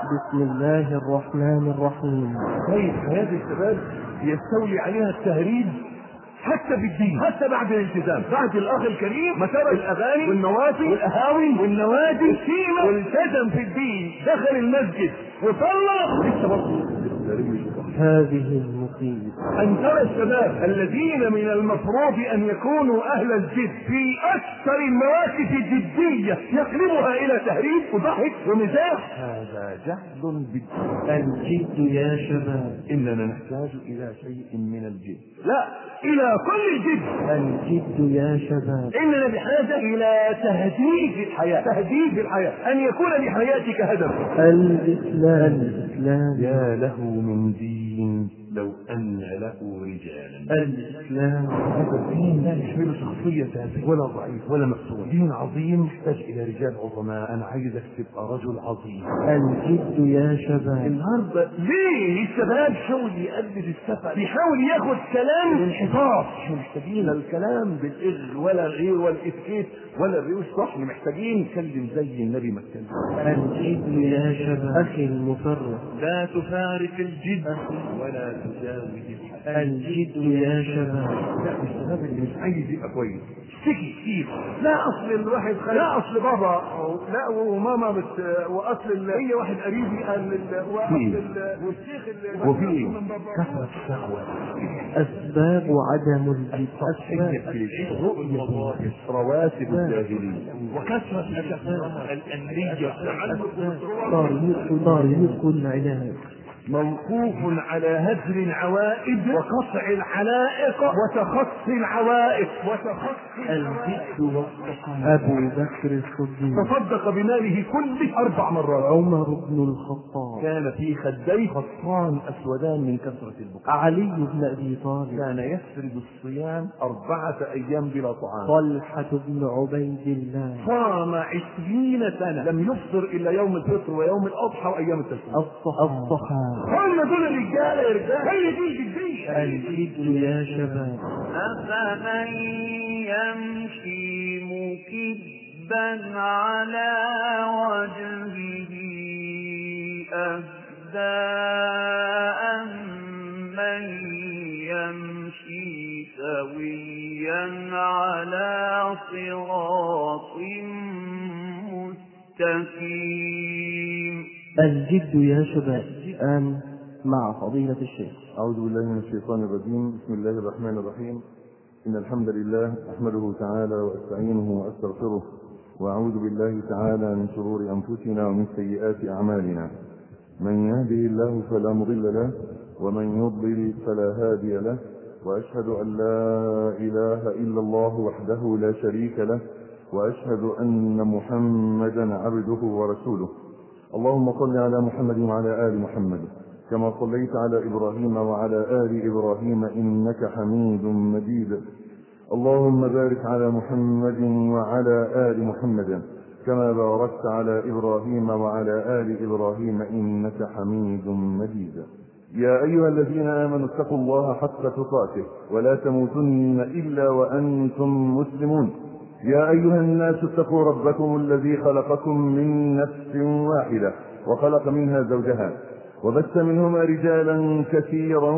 بسم الله الرحمن الرحيم طيب هذه الشباب يستولي عليها التهريج حتى في الدين حتى بعد الالتزام بعد الاخ الكريم ما ترك الاغاني والنوافل والقهاوي والنوادي الشيمه والتزم في الدين دخل المسجد وصلى لسه برضه هذه المصيبة أن ترى الشباب الذين من المفروض أن يكونوا أهل الجد في أكثر المواقف جدية يقلبها إلى تهريج وضحك ومزاح هذا جهل بالدين الجد يا شباب إننا نحتاج إلى شيء من الجد لا إلى كل الجد الجد يا شباب إننا بحاجة إلى تهديد الحياة تهديد الحياة أن يكون لحياتك هدف الإسلام الإسلام يا له من دين لو أن له رجالا الإسلام هذا الدين لا يشمل شخصية تافه ولا ضعيف ولا مكسور دين عظيم يحتاج إلى رجال عظماء أنا عايزك تبقى رجل عظيم الجد يا شباب النهارده ليه الشباب حاول يقلد السفر بيحاول ياخد كلام الانحطاط مش محتاجين الكلام بالاغ ولا الغير ولا الاتيكيت ولا الريوش صح احنا محتاجين نتكلم زي النبي ما اتكلم الجد يا شباب أخي المفرط لا تفارق الجد ولا تجاوز الحد الجد يا شباب لا الشباب اللي مش عايز يبقى كويس اشتكي كتير لا اصل الواحد خلق. لا اصل بابا أو- لا وماما بت واصل ال- هي واحد قريبي قال ال- واصل ال- والشيخ اللي وفي ايه؟ من بابا. كثرة الشهوة أسباب عدم الجد التضحية أسباب في العلم رؤية رواتب الجاهلية وكثرة الشهوة الأمنية طريق طريق العلاج موقوف على هدر العوائد وقطع العلائق وتخصي العوائق وتخصي الجد والتقى أبو بكر الصديق تصدق بماله كله اربع مرات عمر بن الخطاب كان في خديه خطان اسودان من كثره البكاء علي بن أبي طالب كان يسرد الصيام أربعة أيام بلا طعام طلحة بن عبيد الله صام عشرين سنة لم يفطر إلا يوم الفطر ويوم الأضحى وأيام التشريق الصحابة الصحابة هم دول الرجالة يا رجال هي دي الجدية الجد يا شباب أفمن يمشي مكبا على وجهه أهدى أمن يمشي سويا على صراط مستقيم الجد يا شباب الآن مع فضيلة الشيخ أعوذ بالله من الشيطان الرجيم بسم الله الرحمن الرحيم إن الحمد لله أحمده تعالى وأستعينه وأستغفره وأعوذ بالله تعالى من شرور أنفسنا ومن سيئات أعمالنا من يهده الله فلا مضل له ومن يضلل فلا هادي له وأشهد أن لا إله إلا الله وحده لا شريك له وأشهد أن محمدا عبده ورسوله اللهم صل على محمد وعلى آل محمد كما صليت على إبراهيم وعلى آل إبراهيم إنك حميد مجيد اللهم بارك على محمد وعلى آل محمد كما باركت على إبراهيم وعلى آل إبراهيم إنك حميد مجيد يا أيها الذين آمنوا اتقوا الله حق تقاته ولا تموتن إلا وأنتم مسلمون يا أيها الناس اتقوا ربكم الذي خلقكم من نفس واحدة وخلق منها زوجها وبث منهما رجالا كثيرا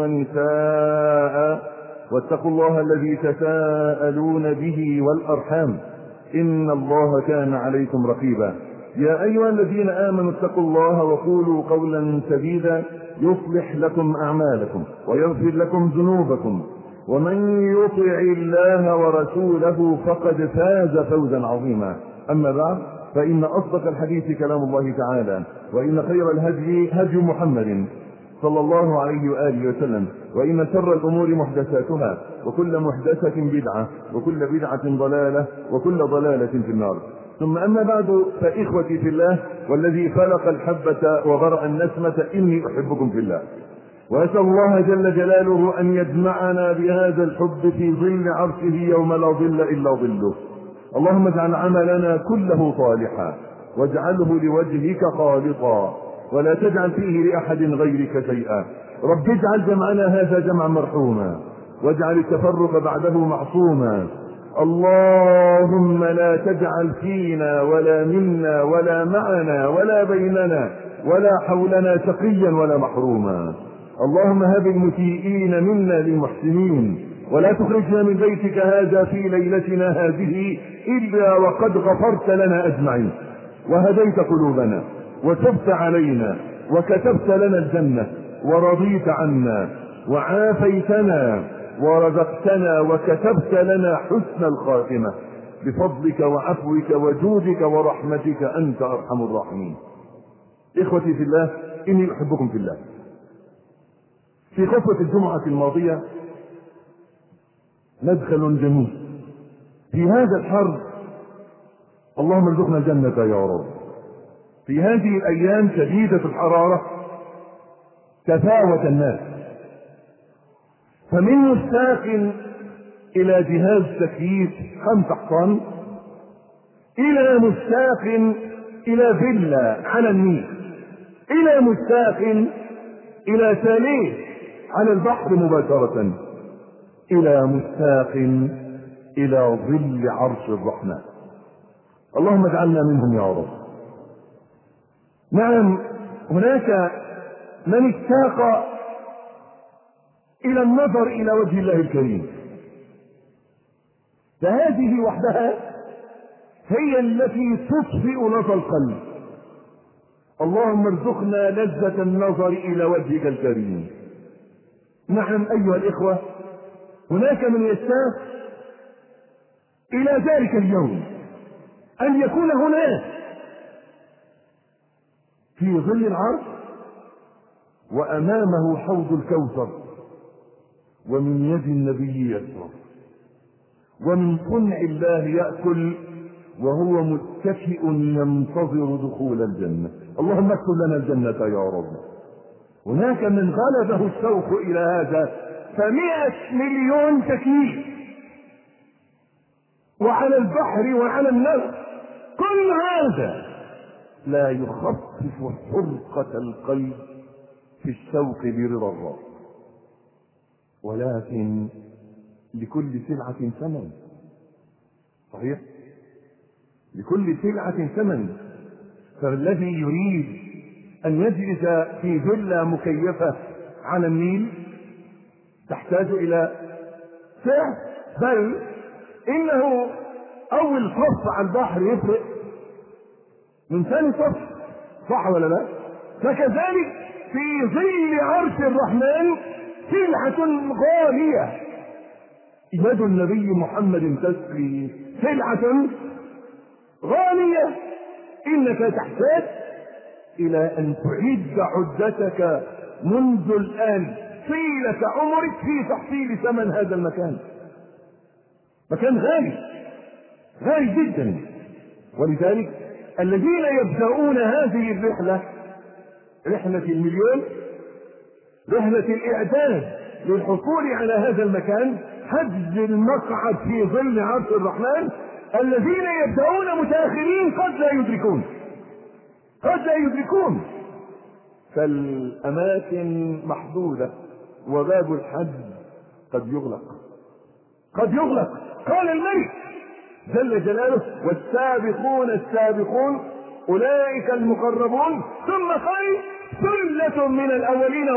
ونساء واتقوا الله الذي تساءلون به والأرحام إن الله كان عليكم رقيبا يا أيها الذين آمنوا اتقوا الله وقولوا قولا سديدا يصلح لكم أعمالكم ويغفر لكم ذنوبكم ومن يطع الله ورسوله فقد فاز فوزا عظيما أما بعد فإن أصدق الحديث كلام الله تعالى وإن خير الهدي هدي محمد صلى الله عليه وآله وسلم وإن شر الأمور محدثاتها وكل محدثة بدعة وكل بدعة ضلالة وكل ضلالة في النار ثم أما بعد فإخوتي في الله والذي فلق الحبة وبرأ النسمة إني أحبكم في الله وأسأل الله جل جلاله أن يجمعنا بهذا الحب في ظل عرشه يوم لا ظل إلا ظله اللهم اجعل عملنا كله صالحا واجعله لوجهك خالصا ولا تجعل فيه لأحد غيرك شيئا رب اجعل جمعنا هذا جمعا مرحوما واجعل التفرق بعده معصوما اللهم لا تجعل فينا ولا منا ولا معنا ولا بيننا ولا حولنا شقيا ولا محروما اللهم هب المسيئين منا للمحسنين ولا تخرجنا من بيتك هذا في ليلتنا هذه إلا وقد غفرت لنا أجمعين وهديت قلوبنا وتبت علينا وكتبت لنا الجنة ورضيت عنا وعافيتنا ورزقتنا وكتبت لنا حسن الخاتمة بفضلك وعفوك وجودك ورحمتك أنت أرحم الراحمين إخوتي في الله إني أحبكم في الله في خطبة الجمعة الماضية مدخل جميل في هذا الحر اللهم ارزقنا الجنة يا رب في هذه الأيام شديدة الحرارة تفاوت الناس فمن مشتاق إلى جهاز تكييف خمس أحصان إلى مشتاق إلى فيلا على النيل إلى مشتاق إلى شاليه على البحر مباشرة إلى مشتاق إلى ظل عرش الرحمن اللهم اجعلنا منهم يا رب نعم هناك من اشتاق إلى النظر إلى وجه الله الكريم فهذه وحدها هي التي تطفئ نظر القلب اللهم ارزقنا لذة النظر إلى وجهك الكريم نعم أيها الإخوة هناك من يشتاق إلى ذلك اليوم أن يكون هناك في ظل العرش وأمامه حوض الكوثر ومن يد النبي يشرب ومن صنع الله يأكل وهو متكئ ينتظر دخول الجنة اللهم اكتب لنا الجنة يا رب هناك من غلبه الشوق إلى هذا فمئة مليون تكييف وعلى البحر وعلى النهر كل هذا لا يخفف حرقة القلب في الشوق لرضا الله ولكن لكل سلعة ثمن صحيح لكل سلعة ثمن فالذي يريد أن يجلس في فيلا مكيفة على النيل تحتاج إلى سعر بل إنه أول صف على البحر يفرق من ثاني صف صح ولا لا؟ فكذلك في ظل عرش الرحمن سلعة غالية يد النبي محمد تسقي سلعة غالية إنك تحتاج إلى أن تعد عدتك منذ الآن طيلة عمرك في تحصيل ثمن هذا المكان مكان غالي غالي جدا ولذلك الذين يبدأون هذه الرحلة رحلة المليون رحلة الإعداد للحصول على هذا المكان حجز المقعد في ظل عرش الرحمن الذين يبدأون متأخرين قد لا يدركون قد لا يدركون فالأماكن محدودة وباب الحج قد يغلق قد يغلق قال الملك جل جلاله والسابقون السابقون أولئك المقربون ثم قال ثلة من الأولين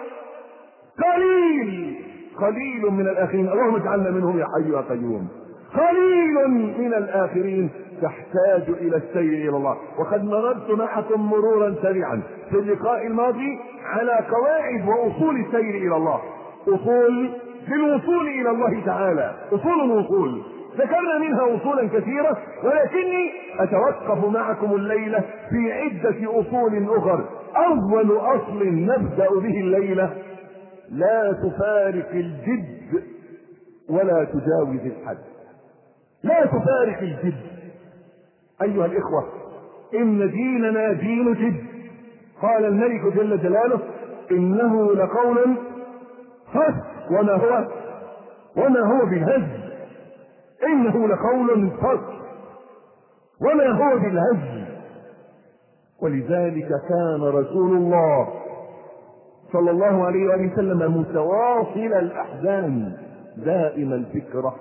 وقليل قليل من الآخرين اللهم اجعلنا منهم يا حي يا قيوم قليل من الآخرين تحتاج إلى السير إلى الله وقد مررت معكم مرورا سريعا في اللقاء الماضي على قواعد وأصول السير إلى الله أصول في الوصول إلى الله تعالى أصول الوصول ذكرنا منها أصولا كثيرة ولكني أتوقف معكم الليلة في عدة أصول أخر أول أصل نبدأ به الليلة لا تفارق الجد ولا تجاوز الحد لا تفارق الجد أيها الإخوة إن ديننا دين جد قال الملك جل جلاله إنه لقول فصل وما هو وما هو بالهزل إنه لقول فصل وما هو بالهزل ولذلك كان رسول الله صلى الله عليه وآله وسلم متواصل الأحزان دائم الفكرة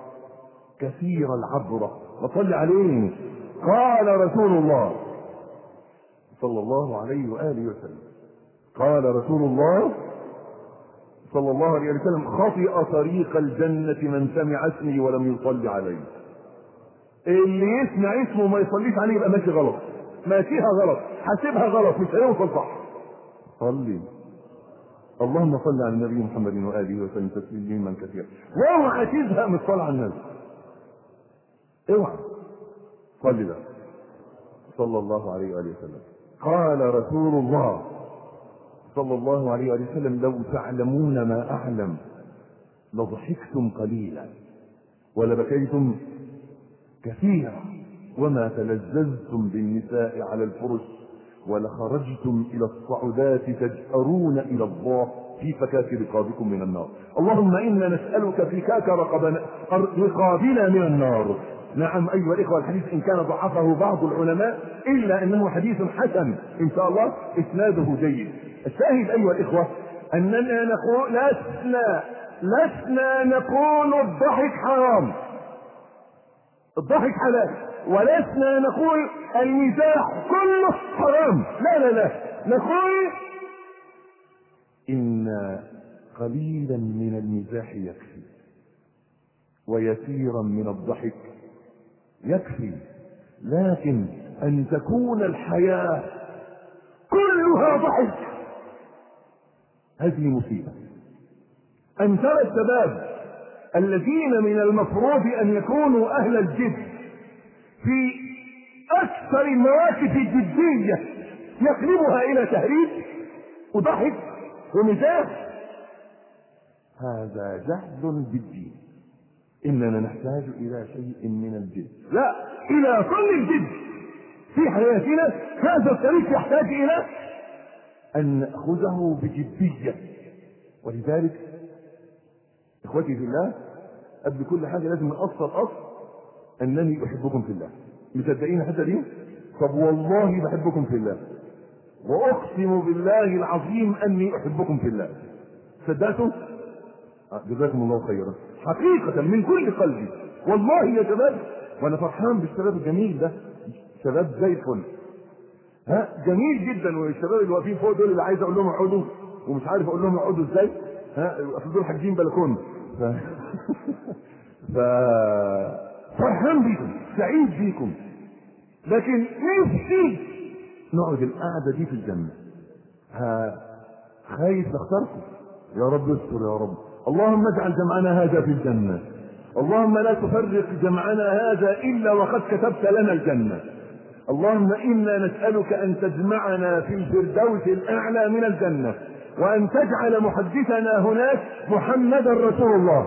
كثير العبرة وصل عليه قال رسول الله صلى الله عليه وآله وسلم قال رسول الله صلى الله عليه وسلم خطئ طريق الجنة من سمع اسمي ولم يصلي علي اللي يسمع اسمه وما يصليش عليه يبقى ماشي غلط ماشيها غلط حاسبها غلط مش هيوصل صح صلي اللهم صل على النبي محمد وآله وسلم تسليما كثيرا واوعى تزهق من الصلاة على النبي اوعى صلي بقى صلى الله عليه وآله وسلم قال رسول الله صلى الله عليه وآله وسلم لو تعلمون ما أعلم لضحكتم قليلا ولبكيتم كثيرا وما تلذذتم بالنساء على الفرش ولخرجتم إلى الصعودات تجأرون إلى الله في فكاك رقابكم من النار اللهم إنا نسألك فكاك رقبنا رقابنا من النار نعم أيها الإخوة الحديث إن كان ضعفه بعض العلماء إلا أنه حديث حسن إن شاء الله إسناده جيد الشاهد أيها الإخوة أننا نقول لسنا لسنا نقول الضحك حرام الضحك حلال ولسنا نقول المزاح كله حرام لا لا لا نقول إن قليلا من المزاح يكفي ويسيرا من الضحك يكفي لكن أن تكون الحياة كلها ضحك هذه مصيبة أن ترى الشباب الذين من المفروض أن يكونوا أهل الجد في أكثر المواقف الجدية يقلبها إلى تهريج وضحك ومزاح هذا جهد بالدين إننا نحتاج إلى شيء من الجد لا إلى كل الجد في حياتنا هذا الطريق يحتاج إلى أن نأخذه بجدية ولذلك إخوتي في الله قبل كل حاجة لازم نأصل أصل أنني أحبكم في الله مصدقين الحتة دي؟ طب والله بحبكم في الله وأقسم بالله العظيم أني أحبكم في الله صدقتوا؟ جزاكم الله خيرا حقيقة من كل قلبي والله يا شباب وأنا فرحان بالشباب الجميل ده شباب زي الفل ها جميل جدا والشباب اللي واقفين فوق دول اللي عايز اقول لهم اقعدوا ومش عارف اقول لهم اقعدوا ازاي ها اصل دول حاجزين بلكونه ف... ف فرحان بيكم سعيد بيكم لكن نفسي نقعد القعده دي في الجنه ها خايف نختاركم يا رب استر يا رب اللهم اجعل جمعنا هذا في الجنه اللهم لا تفرق جمعنا هذا الا وقد كتبت لنا الجنه اللهم انا نسالك ان تجمعنا في الفردوس الاعلى من الجنه وان تجعل محدثنا هناك محمدا رسول الله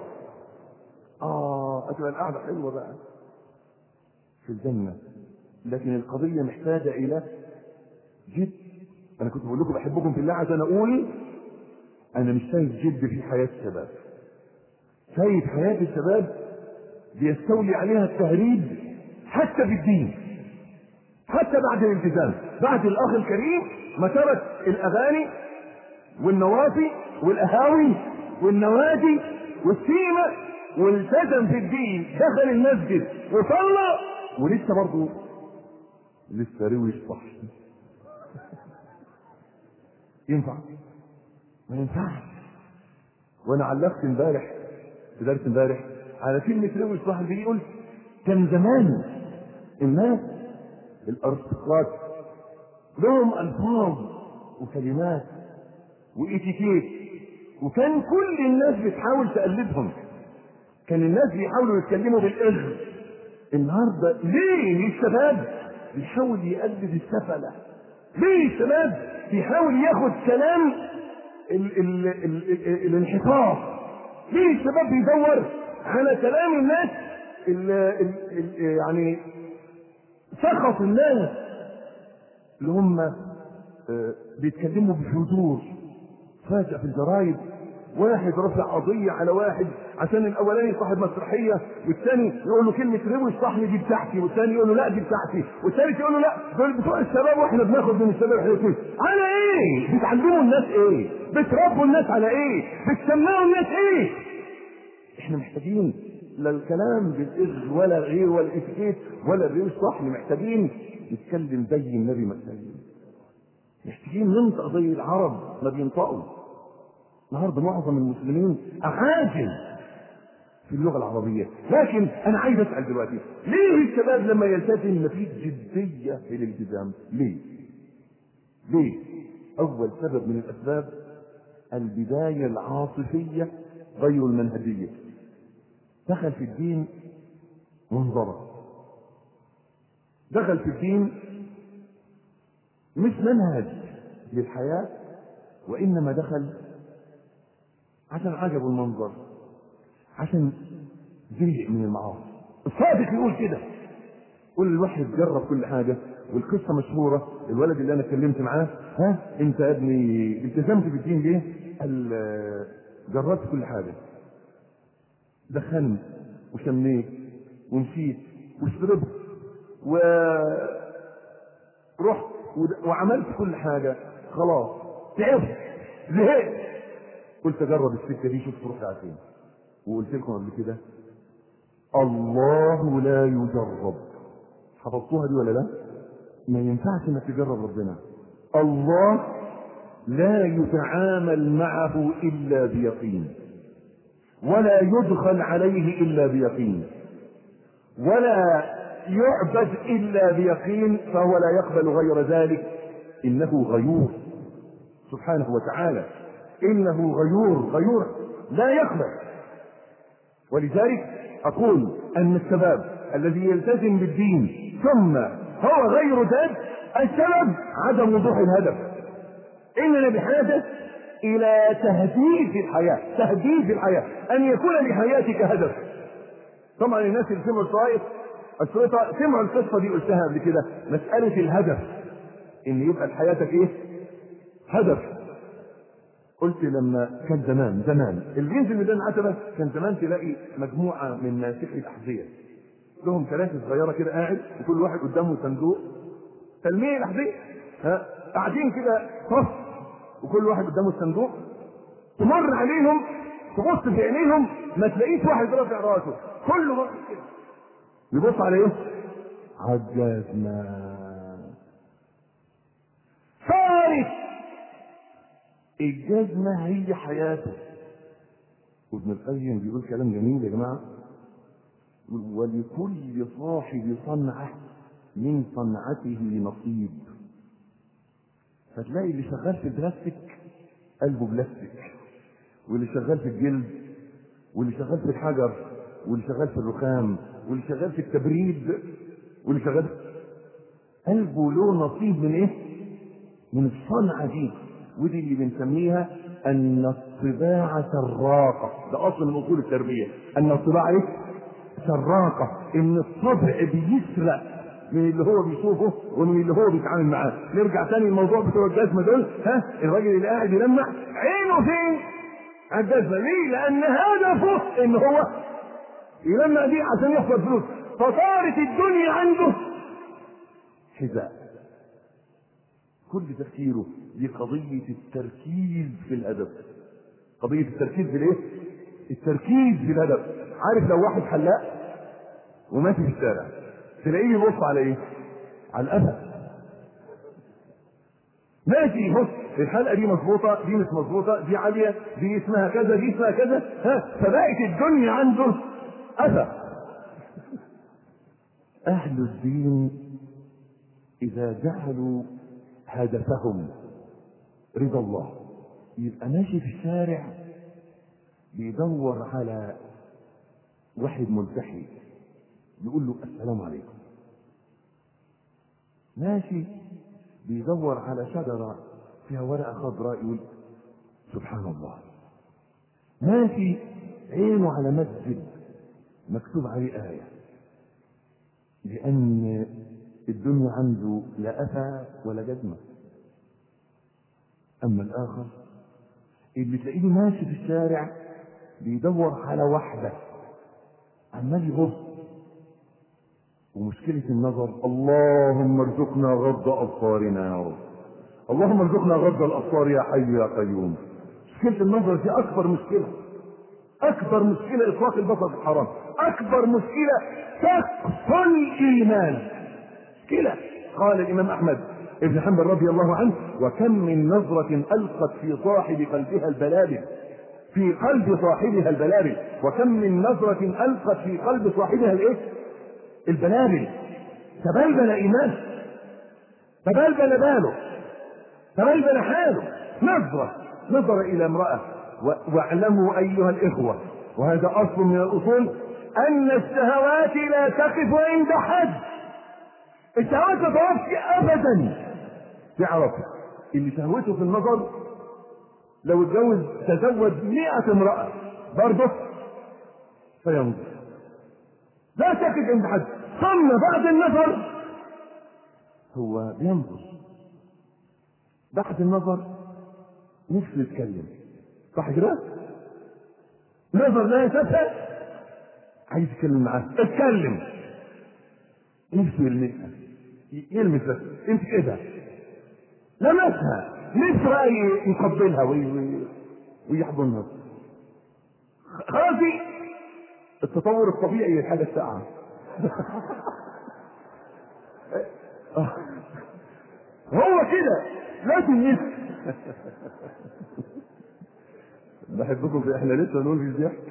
اه هتبقى القعده حلوه بقى في الجنه لكن القضيه محتاجه الى جد انا كنت بقول لكم بحبكم في الله عشان اقول انا مش شايف جد في حياه الشباب شايف حياه الشباب بيستولي عليها التهريج حتى في الدين حتى بعد الالتزام بعد الاخ الكريم ما ترك الاغاني والنوافي والقهاوي والنوادي والسيمة والتزم في الدين دخل المسجد وصلى ولسه برضه لسه روش صح ينفع ما ينفعش وانا علقت امبارح في درس امبارح على كلمة روش صح دي قلت كان زمان الناس الارستقراط لهم الفاظ وكلمات واتيكيت وكان كل الناس بتحاول تقلدهم كان الناس بيحاولوا يتكلموا بالاغ النهارده ليه الشباب بيحاول يقلد السفله ليه الشباب بيحاول ياخد كلام ال ال ال ال الانحطاط ليه الشباب بيدور على كلام الناس ال ال ال يعني سخط الناس اللي هم آه، بيتكلموا بحضور فاجأ في الجرايد واحد رفع قضية على واحد عشان الأولاني صاحب مسرحية والثاني يقول له كلمة روش صاحبي دي بتاعتي والثاني يقول له لا دي بتاعتي والثالث يقول له لا دول بتوع الشباب واحنا بناخد من الشباب احنا كده على ايه؟ بتعلموا الناس ايه؟ بتربوا الناس على ايه؟ بتسمعوا الناس ايه؟ احنا محتاجين لا الكلام بالإذ ولا غير ولا الاتيكيت ولا الريو الصحن محتاجين نتكلم زي النبي ما اتكلم محتاجين ننطق زي العرب ما بينطقوا النهارده معظم المسلمين أعاجم في اللغة العربية لكن أنا عايز أسأل دلوقتي ليه الشباب لما يلتزم مفيش جدية في الالتزام ليه ليه أول سبب من الأسباب البداية العاطفية غير المنهجية دخل في الدين منظرة دخل في الدين مش منهج للحياة وإنما دخل عشان عجبه المنظر عشان زهق من المعاصي الصادق يقول كده قول الواحد جرب كل حاجة والقصة مشهورة الولد اللي أنا اتكلمت معاه ها أنت يا ابني التزمت بالدين ليه؟ قال آه، جربت كل حاجة دخنت وشميت ومشيت وشربت و رحت ود- وعملت كل حاجة خلاص تعبت زهقت قلت اجرب السكة دي شوف تروح على فين وقلت لكم قبل كده الله لا يجرب حفظتوها دي ولا لا؟ ما ينفعش انك تجرب ربنا الله لا يتعامل معه الا بيقين ولا يدخل عليه الا بيقين ولا يعبد الا بيقين فهو لا يقبل غير ذلك انه غيور سبحانه وتعالى انه غيور غيور لا يقبل ولذلك اقول ان الشباب الذي يلتزم بالدين ثم هو غير ذات السبب عدم وضوح الهدف اننا بحاجه الى تهديد في الحياه تهديد في الحياه ان يكون لحياتك هدف طبعا الناس اللي سمعوا الطائف الشرطه سمعوا القصه دي قلتها قبل كده مساله الهدف ان يبقى لحياتك ايه هدف قلت لما كان زمان زمان اللي ينزل ميدان العتبه كان زمان تلاقي مجموعه من ناسخي الاحذيه لهم كراسي صغيره كده قاعد وكل واحد قدامه صندوق تلميع الاحذيه ها قاعدين كده صف وكل واحد قدامه الصندوق تمر عليهم تبص في عينيهم ما تلاقيش واحد رافع راسه كله واقف كده يبص على ايه؟ عجزنا صارت الجزمة هي حياته وابن القيم بيقول كلام جميل يا جماعة يقول ولكل صاحب صنعة من صنعته نصيب فتلاقي اللي شغال في البلاستيك قلبه بلاستيك واللي شغال في الجلد واللي شغال في الحجر واللي شغال في الرخام واللي شغال في التبريد واللي شغال قلبه له نصيب من ايه؟ من الصنعة دي ودي اللي بنسميها ان الطباعة سراقة ده اصل من اصول التربية ان الطباعة ايه؟ سراقة ان الطبع بيسرق من اللي هو بيشوفه ومن اللي هو بيتعامل معاه نرجع تاني الموضوع بتوع الجزمة دول ها الراجل اللي قاعد يلمع عينه فين؟ على الجزمة ليه؟ لأن هدفه إن هو يلمع دي عشان يحصل فلوس فصارت الدنيا عنده حذاء كل تفكيره دي قضية التركيز في الهدف قضية التركيز في الايه؟ التركيز في الهدف عارف لو واحد حلاق وماشي في الشارع تلاقيه يبص على ايه؟ على القفا ماشي بص الحلقه دي مظبوطه دي مش مظبوطه دي عاليه دي اسمها كذا دي اسمها كذا ها فبقت الدنيا عنده قفا اهل الدين اذا جعلوا هدفهم رضا الله يبقى ماشي في الشارع بيدور على واحد ملتحي يقول له السلام عليكم ماشي بيدور على شجرة فيها ورقة خضراء يقول سبحان الله ماشي عينه على مسجد مكتوب عليه آية لأن الدنيا عنده لا أفى ولا جزمة أما الآخر اللي تلاقيه ماشي في الشارع بيدور على واحدة عمال يبص ومشكلة النظر اللهم ارزقنا غض أبصارنا يا رب اللهم ارزقنا غض الأبصار يا حي يا قيوم مشكلة النظر دي أكبر مشكلة أكبر مشكلة إطلاق البصر في الحرام اكبر مشكله سقف الايمان مشكله قال الامام احمد ابن حنبل رضي الله عنه وكم من نظرة ألقت في صاحب قلبها البلابل في قلب صاحبها البلابل وكم من نظرة ألقت في قلب صاحبها الايه؟ البلابل تبلبل إيمانه تبلبل باله تبلبل حاله نظرة نظر إلى امرأة و- واعلموا أيها الإخوة وهذا أصل من الأصول أن الشهوات لا تقف عند حد الشهوات ما تقفش أبدا تعرف اللي شهوته في النظر لو اتجوز تزوج مئة امرأة برضه فينظر لا تقف عند حد ثم بعد النظر هو بينظر بعد النظر نفسه يتكلم صح كده؟ نظر لا يتفهم عايز يتكلم معاه اتكلم نفسه يلمسها ي- يلمس بس امسك ايدها لمسها نفسه بقى ي- يقبلها وي- وي- ويحضنها خلاص دي التطور الطبيعي للحاجه الساعه هو كده لازم يسكت بحبكم في احنا لسه نقول في ضحك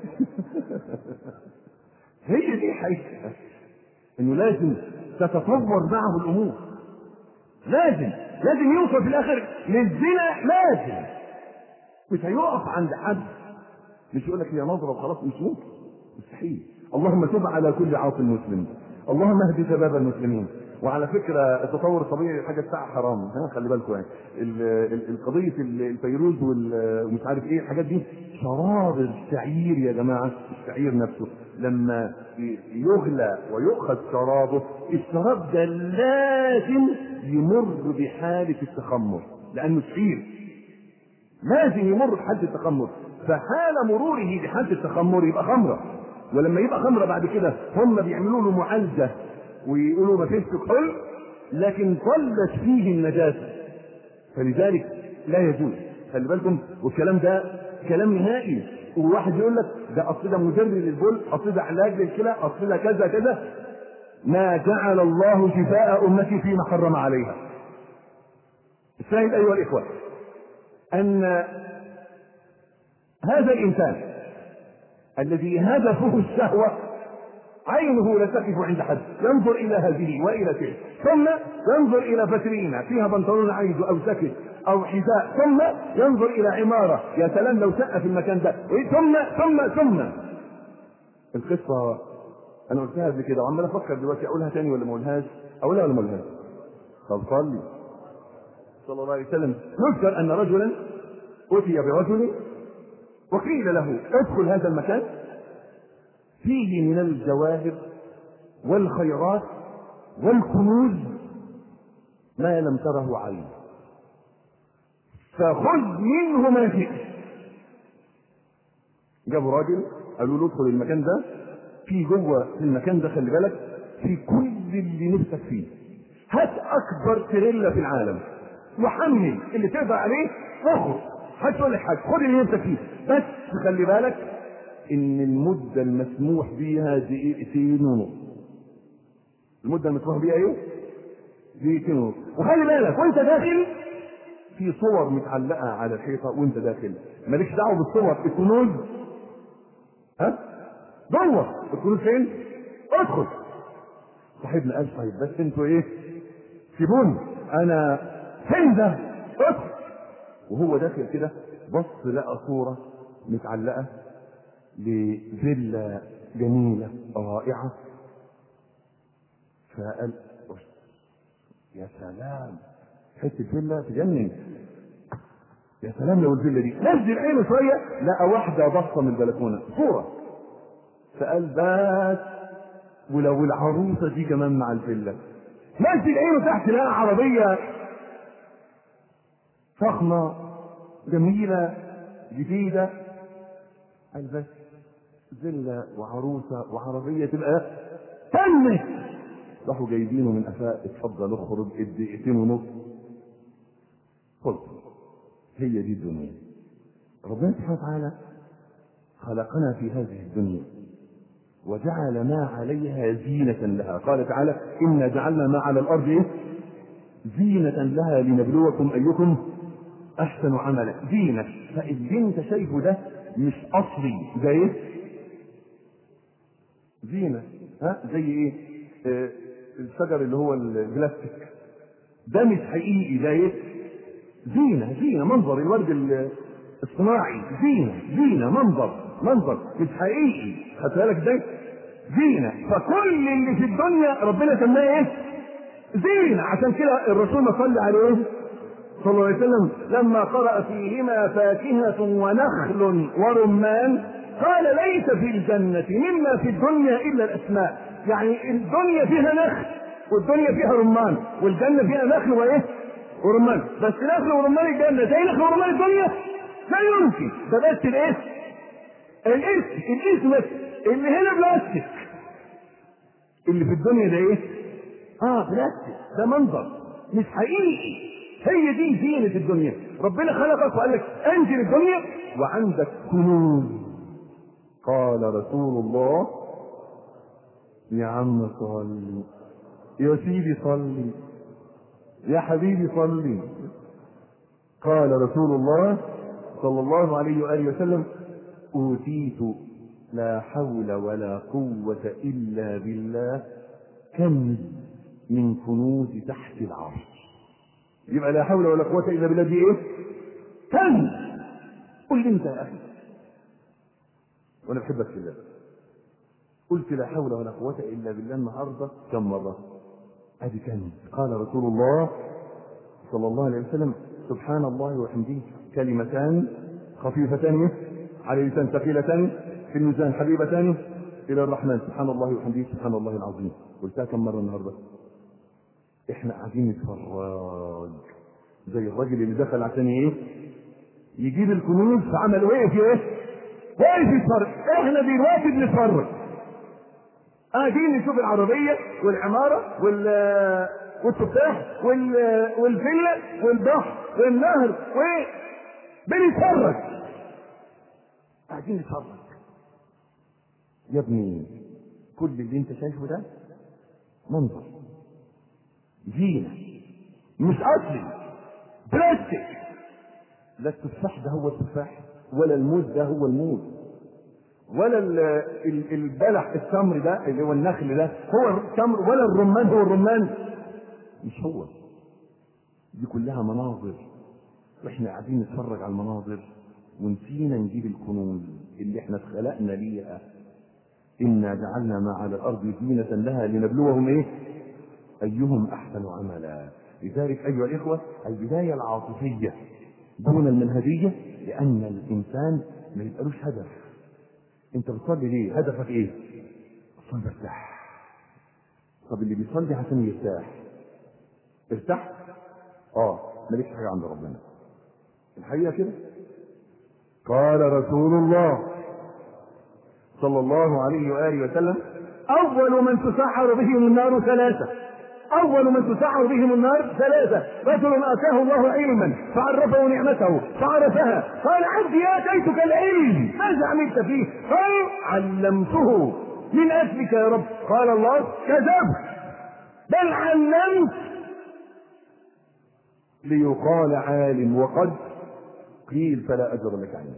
هي دي حقيقة انه لازم تتطور معه الامور لازم لازم يوصل في الاخر للزنا لازم مش هيقف عند حد مش يقول لك هي نظره وخلاص مش ممكن مستحيل اللهم تب على كل عاص مسلم اللهم اهد شباب المسلمين وعلى فكره التطور الطبيعي حاجه بتاع حرام ها خلي بالكم يعني ال- ال- القضيه ال- الفيروز وال- ومش عارف ايه الحاجات دي شراب الشعير يا جماعه الشعير نفسه لما ي- يغلى ويؤخذ شرابه الشراب ده لازم يمر بحاله التخمر لانه شعير لازم يمر بحد التخمر فحال مروره بحد التخمر يبقى خمره ولما يبقى خمره بعد كده هم بيعملوا له معالجه ويقولوا ما فيش كحول لكن ظلت فيه النجاسه فلذلك لا يجوز خلي بالكم والكلام ده كلام نهائي وواحد يقول لك ده اصل ده مدرب للبول اصل ده علاج للكلى اصل ده كذا كذا ما جعل الله شفاء امتي فيما حرم عليها الشاهد ايها الاخوه ان هذا الانسان الذي هدفه الشهوه عينه لا تقف عند حد ينظر الى هذه والى تلك ثم ينظر الى فترينه فيها بنطلون عايزه او سكت او حذاء ثم ينظر الى عماره يا سلام لو سقف المكان ده ثم ثم ثم القصه انا قلتها قبل كده وعمال افكر دلوقتي اقولها تاني ولا ما اقولهاش اقولها ولا ما اقولهاش طب صلي صلى الله عليه وسلم يذكر ان رجلا اتي برجل وقيل له ادخل هذا المكان فيه من الجواهر والخيرات والكنوز ما لم تره عين فخذ منه ما شئت جابوا راجل قالوا له ادخل المكان ده في جوه في المكان ده خلي بالك في كل اللي نفسك فيه هات اكبر تريلا في العالم وحمل اللي تقدر عليه واخد هات تقول لك حاجه خد اللي نفسك فيه بس خلي بالك ان المده المسموح بيها دقيقتين ونص المده المسموح بيها ايه؟ دقيقتين ونص وخلي بالك وانت داخل في صور متعلقه على الحيطه وانت داخل مالكش دعوه بالصور الكنوز ها جوه الكنوز فين؟ ادخل صاحبنا قال طيب بس انتوا ايه؟ سيبوني انا فين ده؟ ادخل وهو داخل كده بص لقى صوره متعلقه لفيلا جميله رائعه فقال يا سلام حته فيلا تجنن يا سلام لو الفيلا دي نزل عينه شويه لقى واحده باصه من البلكونه صوره فقال بس ولو العروسه دي كمان مع الفيلا نزل عينه تحت لقى عربيه فخمه جميله جديده قال بس فيلا وعروسه وعربيه تبقى تمت راحوا جايبينه من قفاه اتفضل اخرج الدقيقتين ونص خذ هي دي الدنيا ربنا سبحانه وتعالى خلقنا في هذه الدنيا وجعل ما عليها زينة لها قال تعالى إنا جعلنا ما على الأرض إيه؟ زينة لها لنبلوكم أيكم أحسن عملا زينة فاللي أنت شايفه ده مش أصلي ده إيه؟ زينة ها زي إيه؟ آه الشجر اللي هو البلاستيك ده مش حقيقي ده إيه؟ زينة زينة منظر الورد ال- الصناعي زينة زينة منظر منظر مش حقيقي خدت بالك ده زينة فكل اللي في الدنيا ربنا سماه ايه؟ زينة عشان كده الرسول ما صلى عليه صلى الله عليه وسلم لما قرأ فيهما فاكهة ونخل ورمان قال ليس في الجنة مما في الدنيا إلا الأسماء يعني الدنيا فيها نخل والدنيا فيها رمان والجنة فيها نخل وإيه؟ ورمان بس نخل ورمان الجنة زي نخل ورمان الدنيا لا يمكن ده بس الاسم الاسم الاسم بس اللي هنا بلاستيك اللي في الدنيا ده ايه؟ اه بلاستيك ده منظر مش حقيقي هي دي زينة الدنيا ربنا خلقك وقال لك انزل الدنيا وعندك كنوز قال رسول الله يا عم صلي يا سيدي صلي يا حبيبي صلي قال رسول الله صلى الله عليه وآله وسلم أوتيت لا حول ولا قوة إلا بالله كنز من كنوز تحت العرش يبقى لا حول ولا قوة إلا بالله دي إيه؟ كنز قل لي أنت يا أخي وأنا بحبك في الله قلت لا حول ولا قوة إلا بالله النهاردة كم مرة؟ أدي كنز قال رسول الله صلى الله عليه وسلم سبحان الله وحمده كلمتان خفيفتان على اللسان ثقيلتان في الميزان حبيبتان الى الرحمن سبحان الله وحمده سبحان الله العظيم قلتها كم مره النهارده احنا قاعدين نتفرج زي الراجل اللي دخل عشان ايه يجيب الكنوز فعمل وقف ايه وقف يتفرج احنا دلوقتي بنتفرج قاعدين نشوف العربيه والعماره وال والتفاح وال... والفيلا والبحر والنهر و بنتفرج قاعدين نتفرج يا ابني كل اللي انت شايفه ده منظر زينة مش أصلي بلاستيك لا التفاح ده هو التفاح ولا الموز ده هو الموز ولا ال- ال- البلح التمر ده اللي هو النخل ده هو التمر ولا الرمان هو الرمان مش هو دي كلها مناظر واحنا قاعدين نتفرج على المناظر ونسينا نجيب الكنوز اللي احنا اتخلقنا ليها انا جعلنا ما على الارض زينة لها لنبلوهم ايه ايهم احسن عملا لذلك ايها الاخوة البداية العاطفية دون المنهجية لان الانسان ما يبقالوش هدف انت بتصلي ليه هدفك ايه بصلي برتاح طب اللي بيصلي عشان يرتاح ارتحت اه مالكش حاجة عند ربنا الحقيقة كده قال رسول الله صلى الله عليه وآله وسلم أول من تسحر بهم النار ثلاثة أول من تسحر بهم النار ثلاثة رجل آتاه الله علما فعرفه نعمته فعرفها قال عبدي آتيتك العلم ماذا عملت فيه؟ قال علمته من أجلك يا رب قال الله كذبت بل علمت ليقال عالم وقد قيل فلا أجر لك عنه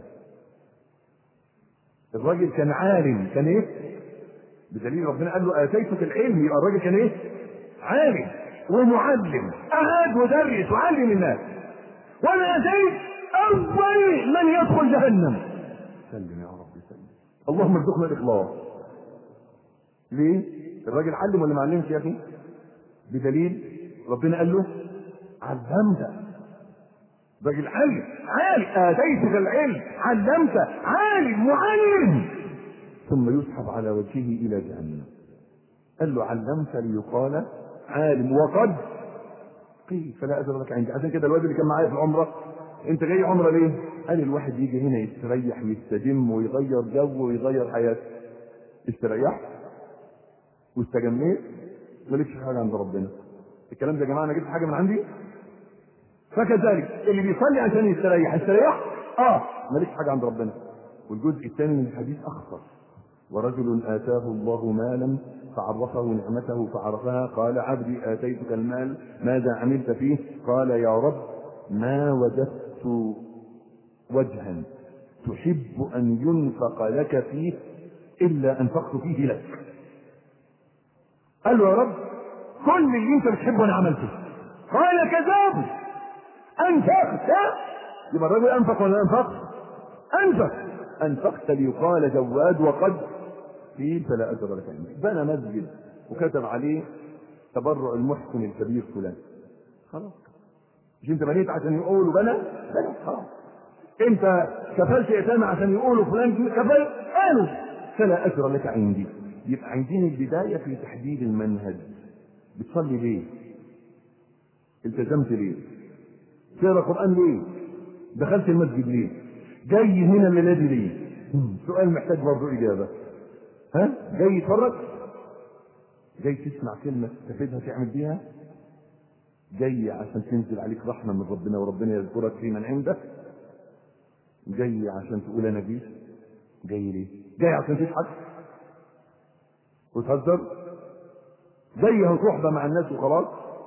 الراجل كان عالم كان ايه بدليل ربنا قال له اتيتك العلم يبقى الراجل كان ايه عالم ومعلم قعد ودرس وعلم الناس وانا اتيت اول من يدخل جهنم سلم يا رب سلم اللهم ارزقنا الاخلاص ليه الراجل علم ولا ما علمش يا اخي بدليل ربنا قال له علمت راجل علم عالم اتيتك العلم علمت عالم معلم ثم يسحب على وجهه الى جهنم قال له علمت ليقال عالم وقد قيل فلا اجر لك عندي عشان كده الواد اللي كان معايا في العمره انت جاي عمره ليه؟ قال الواحد يجي هنا يستريح ويستجم ويغير جو ويغير حياته استريحت واستجميت مالكش حاجه عند ربنا الكلام ده يا جماعه انا جبت حاجه من عندي فكذلك اللي بيصلي عشان يستريح استريح اه ماليش حاجه عند ربنا والجزء الثاني من الحديث اخطر ورجل آتاه الله مالا فعرفه نعمته فعرفها قال عبدي آتيتك المال ماذا عملت فيه قال يا رب ما وجدت وجها تحب أن ينفق لك فيه إلا أنفقت فيه لك قال له يا رب كل اللي انت بتحبه انا عملته قال كذاب انفقت يبقى الرجل انفق ولا انفق انفق انفقت ليقال جواد وقد قيل فلا اجر لك عندي بنى مسجد وكتب عليه تبرع المحسن الكبير فلان خلاص مش انت بنيت عشان يقولوا بنى بنى خلاص انت كفلت يتامى عشان يقولوا فلان كفل قالوا فلا اجر لك عندي يبقى عايزين البدايه في تحديد المنهج بتصلي ليه؟ التزمت ليه؟ تقرا قران ليه؟ دخلت المسجد ليه؟ جاي هنا الليله دي ليه؟ سؤال محتاج برضه اجابه ها؟ جاي يتفرج؟ جاي تسمع كلمه تفيدها تعمل بيها؟ جاي عشان تنزل عليك رحمه من ربنا وربنا يذكرك في من عنده؟ جاي عشان تقول انا جيت؟ جاي ليه؟ جاي عشان تضحك؟ وتهزر؟ زي هتروح مع الناس وخلاص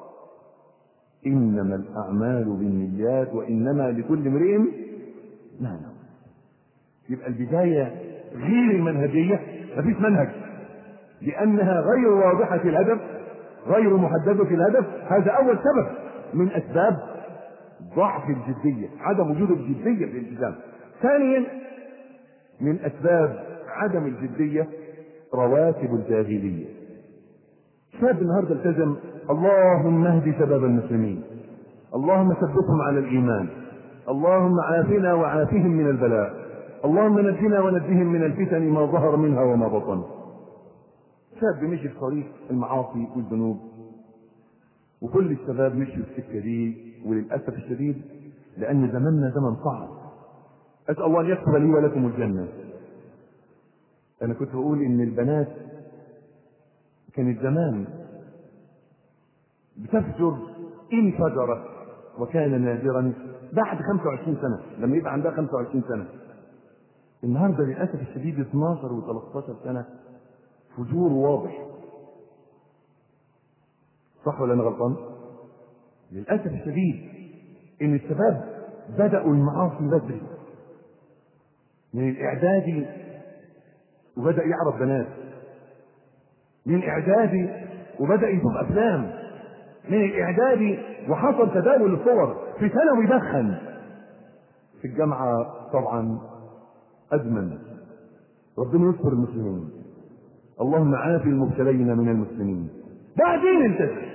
انما الاعمال بالنيات وانما لكل امرئ ما نوى يبقى البدايه غير المنهجيه مفيش منهج لانها غير واضحه الهدف غير محدده الهدف هذا اول سبب من اسباب ضعف الجديه عدم وجود الجديه في الالتزام ثانيا من اسباب عدم الجديه رواتب الجاهليه شاب النهارده التزم اللهم اهد شباب المسلمين اللهم ثبتهم على الايمان اللهم عافنا وعافهم من البلاء اللهم نجنا ونجهم من الفتن ما ظهر منها وما بطن شاب مشي في طريق المعاصي والذنوب وكل الشباب مشوا في السكه دي وللاسف الشديد لان زماننا زمن صعب اسال الله ان يكتب لي ولكم الجنه انا كنت بقول ان البنات كانت زمان بتفجر إن فجرت وكان نادرا بعد 25 سنة لما يبقى عندها 25 سنة النهارده للأسف الشديد 12 و13 سنة فجور واضح صح ولا أنا غلطان؟ للأسف الشديد إن الشباب بدأوا المعاصي بدري من الإعدادي وبدأ يعرف بنات من اعدادي وبدا يشوف افلام من الاعدادي وحصل تداول الصور في ثانوي يدخن في الجامعه طبعا ادمن ربنا يستر المسلمين اللهم عافي المبتلين من المسلمين بعدين التزم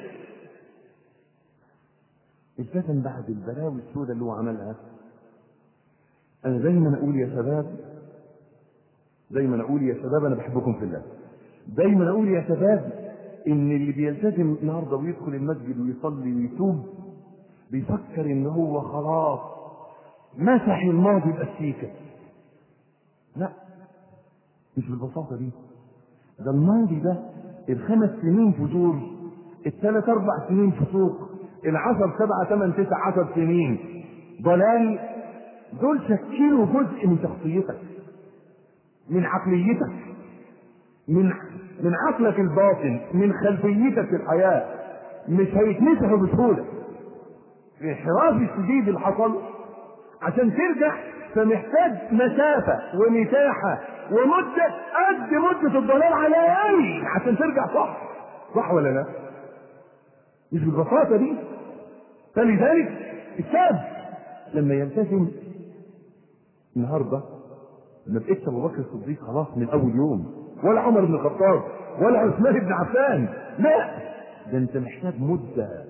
التزم بعد البلاوي السوداء اللي هو عملها انا دايما اقول يا شباب دايما اقول يا شباب انا بحبكم في الله دايما اقول يا شباب ان اللي بيلتزم النهارده ويدخل المسجد ويصلي ويتوب بيفكر ان هو خلاص مسح الماضي باستيكه لا مش بالبساطه دي ده الماضي ده الخمس سنين فجور الثلاث اربع سنين فسوق العشر سبعة ثمان تسع عشر سنين ضلال دول شكلوا جزء من شخصيتك من عقليتك من من عقلك الباطن من خلفيتك في الحياة مش هيتمسحوا بسهولة الانحراف الشديد اللي حصل عشان ترجع فمحتاج مسافة ومساحة ومدة قد مدة الضلال على الأقل عشان ترجع صح صح ولا لا؟ مش بالبساطة دي فلذلك الشاب لما يلتزم النهارده ما بقتش ابو بكر الصديق خلاص من اول يوم ولا عمر بن الخطاب ولا عثمان بن عفان لا ده انت محتاج مده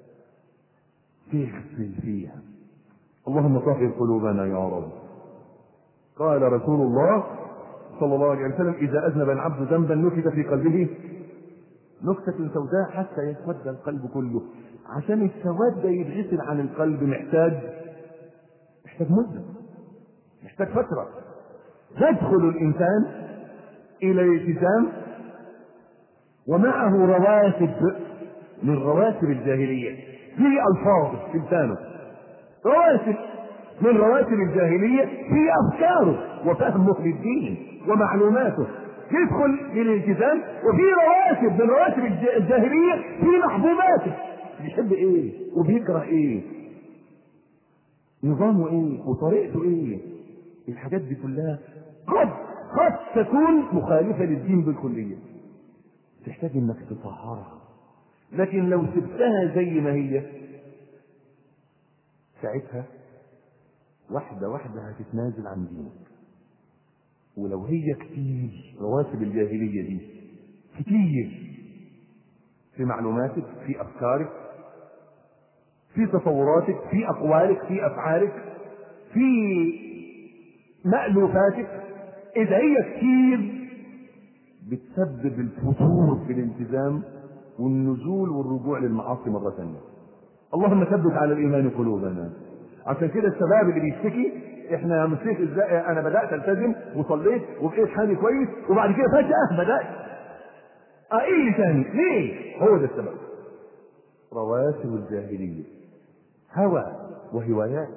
تغسل فيها اللهم طهر قلوبنا يا رب قال رسول الله صلى الله عليه وسلم اذا اذنب العبد ذنبا نكت في قلبه نكتة سوداء حتى يسود القلب كله عشان السواد ده يتغسل عن القلب محتاج محتاج مدة محتاج فترة يدخل الإنسان إلى الالتزام ومعه رواتب من رواتب الجاهلية في ألفاظ في لسانه رواتب من رواتب الجاهلية في أفكاره وفهمه للدين ومعلوماته يدخل في الالتزام وفي رواتب من رواتب الج- الجاهليه في محبوباته بيحب ايه وبيكره ايه نظامه ايه وطريقته ايه الحاجات دي كلها قد قد تكون مخالفه للدين بالكليه تحتاج انك تطهرها لكن لو سبتها زي ما هي ساعتها واحدة واحدة هتتنازل عن دينك ولو هي كتير رواتب الجاهلية دي كتير في معلوماتك في أفكارك في تصوراتك في أقوالك في أفعالك في مألوفاتك إذا هي كتير بتسبب الفتور في الالتزام والنزول والرجوع للمعاصي مرة ثانية اللهم ثبت على الإيمان قلوبنا عشان كده الشباب اللي بيشتكي احنا يا مسيح ازاي انا بدات التزم وصليت وبقيت حالي كويس وبعد كده فجاه بدات اقل تاني ليه؟ هو ده السبب رواسب الجاهليه هوى وهوايات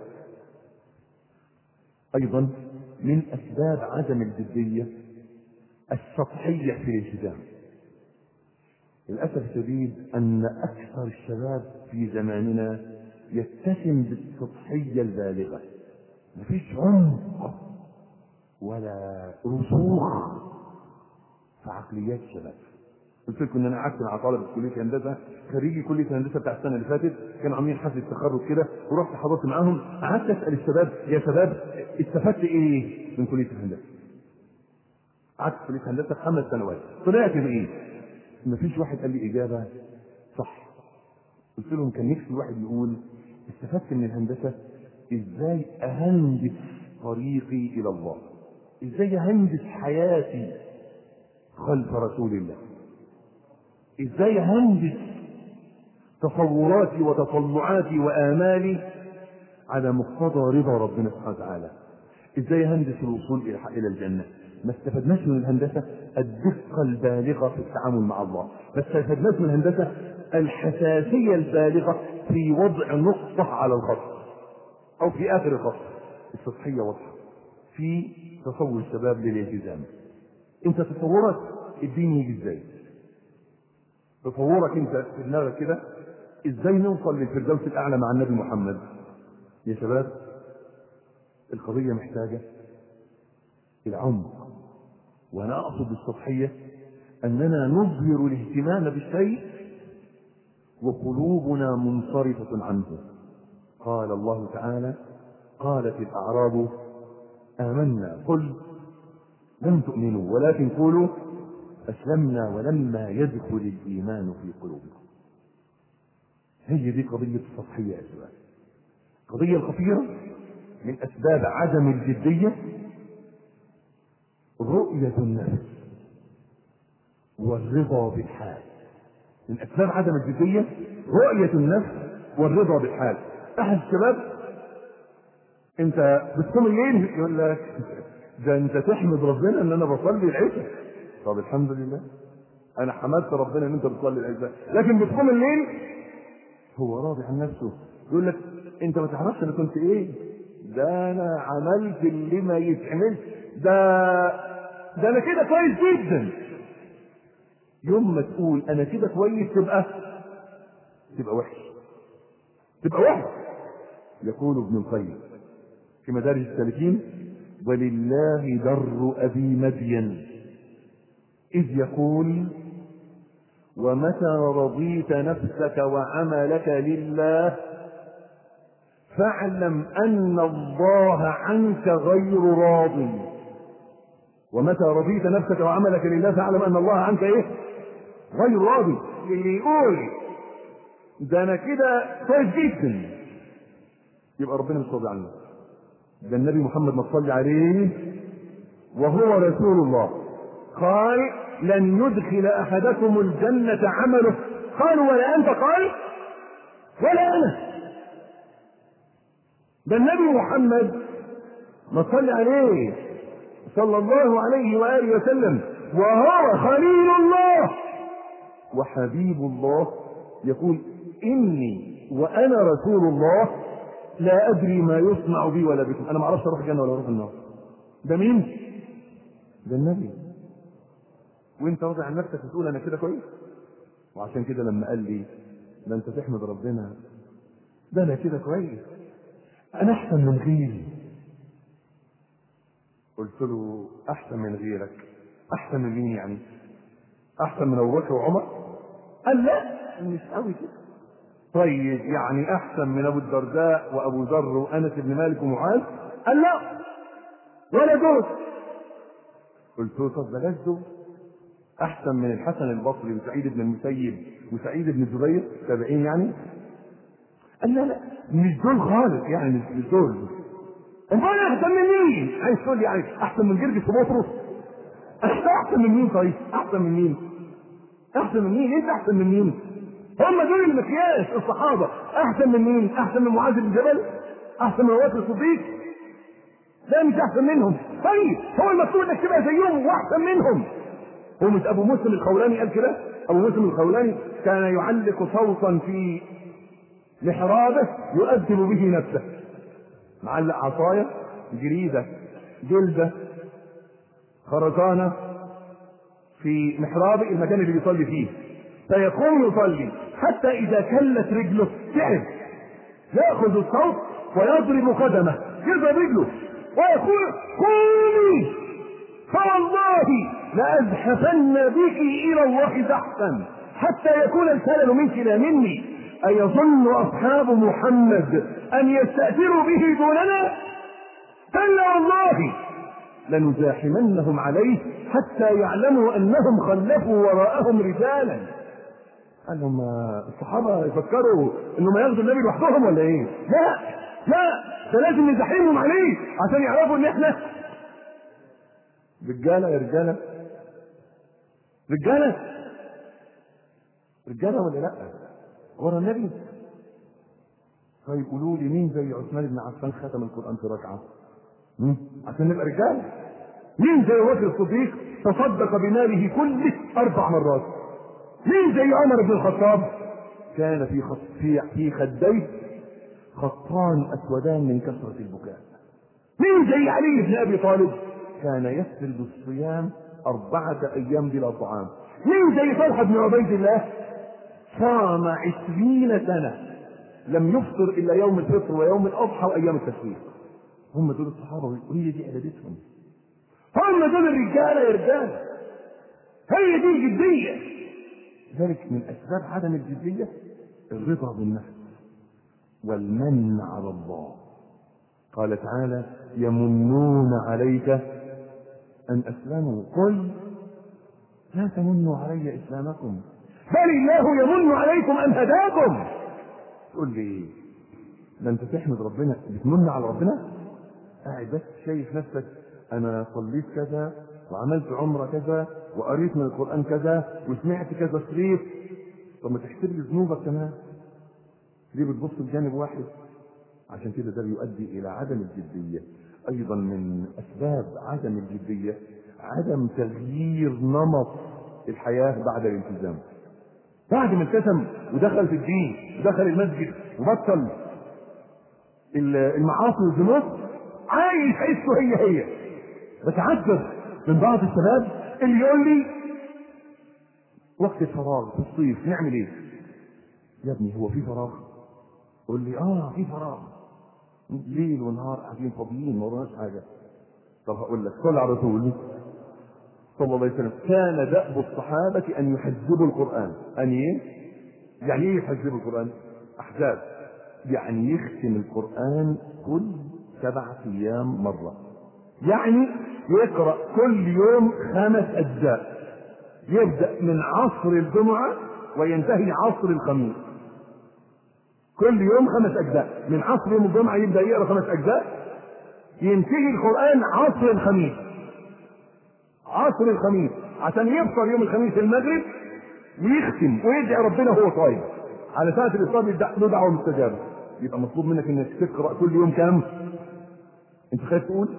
ايضا من اسباب عدم الجديه السطحيه في الالتزام للاسف الشديد ان اكثر الشباب في زماننا يتسم بالسطحيه البالغه مفيش عمق ولا رسوخ في عقليات الشباب قلت لكم ان انا قعدت مع طالب في كليه هندسه خريجي كليه هندسه بتاع السنه اللي فاتت كانوا عاملين حفله تخرج كده ورحت حضرت معاهم قعدت اسال الشباب يا شباب استفدت ايه من كليه الهندسه؟ قعدت في كليه هندسه خمس سنوات طلعت بايه؟ مفيش واحد قال لي اجابه صح قلت لهم كان نفسي واحد يقول استفدت من الهندسه ازاي اهندس طريقي الى الله ازاي اهندس حياتي خلف رسول الله ازاي اهندس تصوراتي وتطلعاتي وامالي على مقتضى رضا ربنا سبحانه وتعالى ازاي اهندس الوصول الى الى الجنه ما استفدناش من الهندسه الدقه البالغه في التعامل مع الله ما استفدناش من الهندسه الحساسيه البالغه في وضع نقطه على الخط او في اخر الخط السطحيه واضحه في تصور الشباب للالتزام انت تصورك الدين يجي ازاي تصورك انت في دماغك كده ازاي نوصل للفردوس الاعلى مع النبي محمد يا شباب القضيه محتاجه العمق وانا اقصد بالسطحيه اننا نظهر الاهتمام بالشيء وقلوبنا منصرفه عنه قال الله تعالى قالت الاعراب امنا قل لم تؤمنوا ولكن قولوا اسلمنا ولما يدخل الايمان في قلوبكم هي دي قضيه السطحيه يا شباب القضيه الخطيره من اسباب عدم الجديه رؤيه النفس والرضا بالحال من اسباب عدم الجديه رؤيه النفس والرضا بالحال احد الشباب انت بتصوم الليل يقول لك ده انت تحمد ربنا ان انا بصلي العشاء طب الحمد لله انا حمدت ربنا ان انت بتصلي العشاء لكن بتصوم الليل هو راضي عن نفسه يقول لك انت ما تعرفش انا كنت ايه ده انا عملت اللي ما يتعملش ده ده انا كده كويس جدا يوم ما تقول انا كده كويس تبقى تبقى وحش تبقى وحش يقول ابن القيم في مدارج السالكين ولله در ابي مدين اذ يقول ومتى رضيت نفسك وعملك لله فاعلم ان الله عنك غير راض ومتى رضيت نفسك وعملك لله فاعلم ان الله عنك ايه غير راضي اللي يقول ده انا كده كويس جدا يبقى ربنا مش راضي عنه ده النبي محمد ما تصلي عليه وهو رسول الله قال لن يدخل احدكم الجنة عمله قالوا ولا انت قال ولا انا ده النبي محمد ما تصلي عليه صلى الله عليه واله وسلم وهو خليل الله وحبيب الله يقول اني وانا رسول الله لا ادري ما يصنع بي ولا بكم انا ما اعرفش اروح الجنه ولا اروح النار ده مين ده النبي وانت راضي عن نفسك وتقول انا كده كويس وعشان كده لما قال لي ده انت تحمد ربنا ده انا كده كويس انا احسن من غيري قلت له احسن من غيرك احسن من مين يعني احسن من ابو بكر وعمر قال لا مش قوي كده طيب يعني احسن من ابو الدرداء وابو ذر وانس بن مالك ومعاذ قال لا ولا دول قلت له طب بلاش دول احسن من الحسن البصري وسعيد بن المسيب وسعيد بن الزبير تابعين يعني قال لا لا مش دول خالص يعني مش مش دول امال احسن من مين؟ عايز تقول لي يعني احسن من جرجس وبطرس؟ احسن من مين طيب؟ احسن من مين؟ احسن من مين؟ انت احسن من مين؟ هم دول المقياس الصحابه احسن من مين؟ احسن من معاذ بن جبل؟ احسن من ابو بكر الصديق؟ لا مش احسن منهم طيب هو المفروض انك تبقى زيهم واحسن منهم هو مش ابو مسلم الخولاني قال كده ابو مسلم الخولاني كان يعلق صوتا في محرابه يؤدب به نفسه معلق عصايه جريده جلده خرزانه في محرابه المكان اللي بيصلي فيه فيقوم يصلي حتى اذا كلت رجله تعب ياخذ الصوت ويضرب قدمه يضرب رجله ويقول قومي فوالله لأزحفن بك إلى الله زحفا حتى يكون الكلل منك لا مني أيظن أصحاب محمد أن يستأثروا به دوننا؟ كلا والله لنزاحمنهم عليه حتى يعلموا أنهم خلفوا وراءهم رجالا قال لهم الصحابة يفكروا انهم ياخدوا النبي لوحدهم ولا ايه؟ لا لا ده لازم نزاحمهم عليه عشان يعرفوا ان احنا رجالة يا رجالة رجالة رجالة ولا لا؟ ورا النبي طيب قولوا لي مين زي عثمان بن عفان ختم القرآن في ركعة؟ مم؟ عشان نبقى رجالة مين زي أبو بكر الصديق تصدق بماله كله أربع مرات؟ مين زي عمر بن الخطاب كان في خط في في خديه خطان اسودان من كثره البكاء مين زي علي بن ابي طالب كان يسرد الصيام أربعة أيام بلا طعام مين زي طلحة بن عبيد الله صام عشرين سنة لم يفطر إلا يوم الفطر ويوم الأضحى وأيام التشريق هم دول الصحابة وهي دي عبادتهم هم دول الرجالة يا رجالة هي دي الجدية ذلك من أسباب عدم الجدية الرضا بالنفس والمن على الله قال تعالى يمنون عليك أن أسلموا قل لا تمنوا علي إسلامكم بل الله يمن عليكم أن هداكم تقول لي إيه؟ ده أنت تحمد ربنا بتمن على ربنا قاعد بس شايف نفسك أنا صليت كذا وعملت عمرة كذا وقريت من القرآن كذا وسمعت كذا شريط طب ما تحسب لي ذنوبك كمان ليه بتبص لجانب واحد عشان كده ده بيؤدي الى عدم الجديه ايضا من اسباب عدم الجديه عدم تغيير نمط الحياه بعد الالتزام بعد ما التزم ودخل في الدين ودخل المسجد وبطل المعاصي والذنوب عايش عيشته هي هي بتعجب من بعض الشباب اللي يقول لي وقت الفراغ في الصيف نعمل ايه؟ يا ابني هو في فراغ؟ قول لي اه في فراغ ليل ونهار قاعدين فاضيين ما وراناش حاجه طب هقول لك صل على رسول صلى الله عليه وسلم كان دأب الصحابة أن يحزبوا القرآن أن إيه؟ يعني إيه يحزبوا القرآن؟ أحزاب يعني يختم القرآن كل سبعة أيام مرة يعني يقرأ كل يوم خمس أجزاء يبدأ من عصر الجمعة وينتهي عصر الخميس كل يوم خمس أجزاء من عصر يوم الجمعة يبدأ يقرأ خمس أجزاء ينتهي القرآن عصر الخميس عصر الخميس عشان يفطر يوم الخميس المغرب ويختم ويدعي ربنا وهو صايم على ساعة الإفطار له دعوة مستجابة يبقى مطلوب منك انك تقرأ كل يوم كام؟ انت خايف تقول؟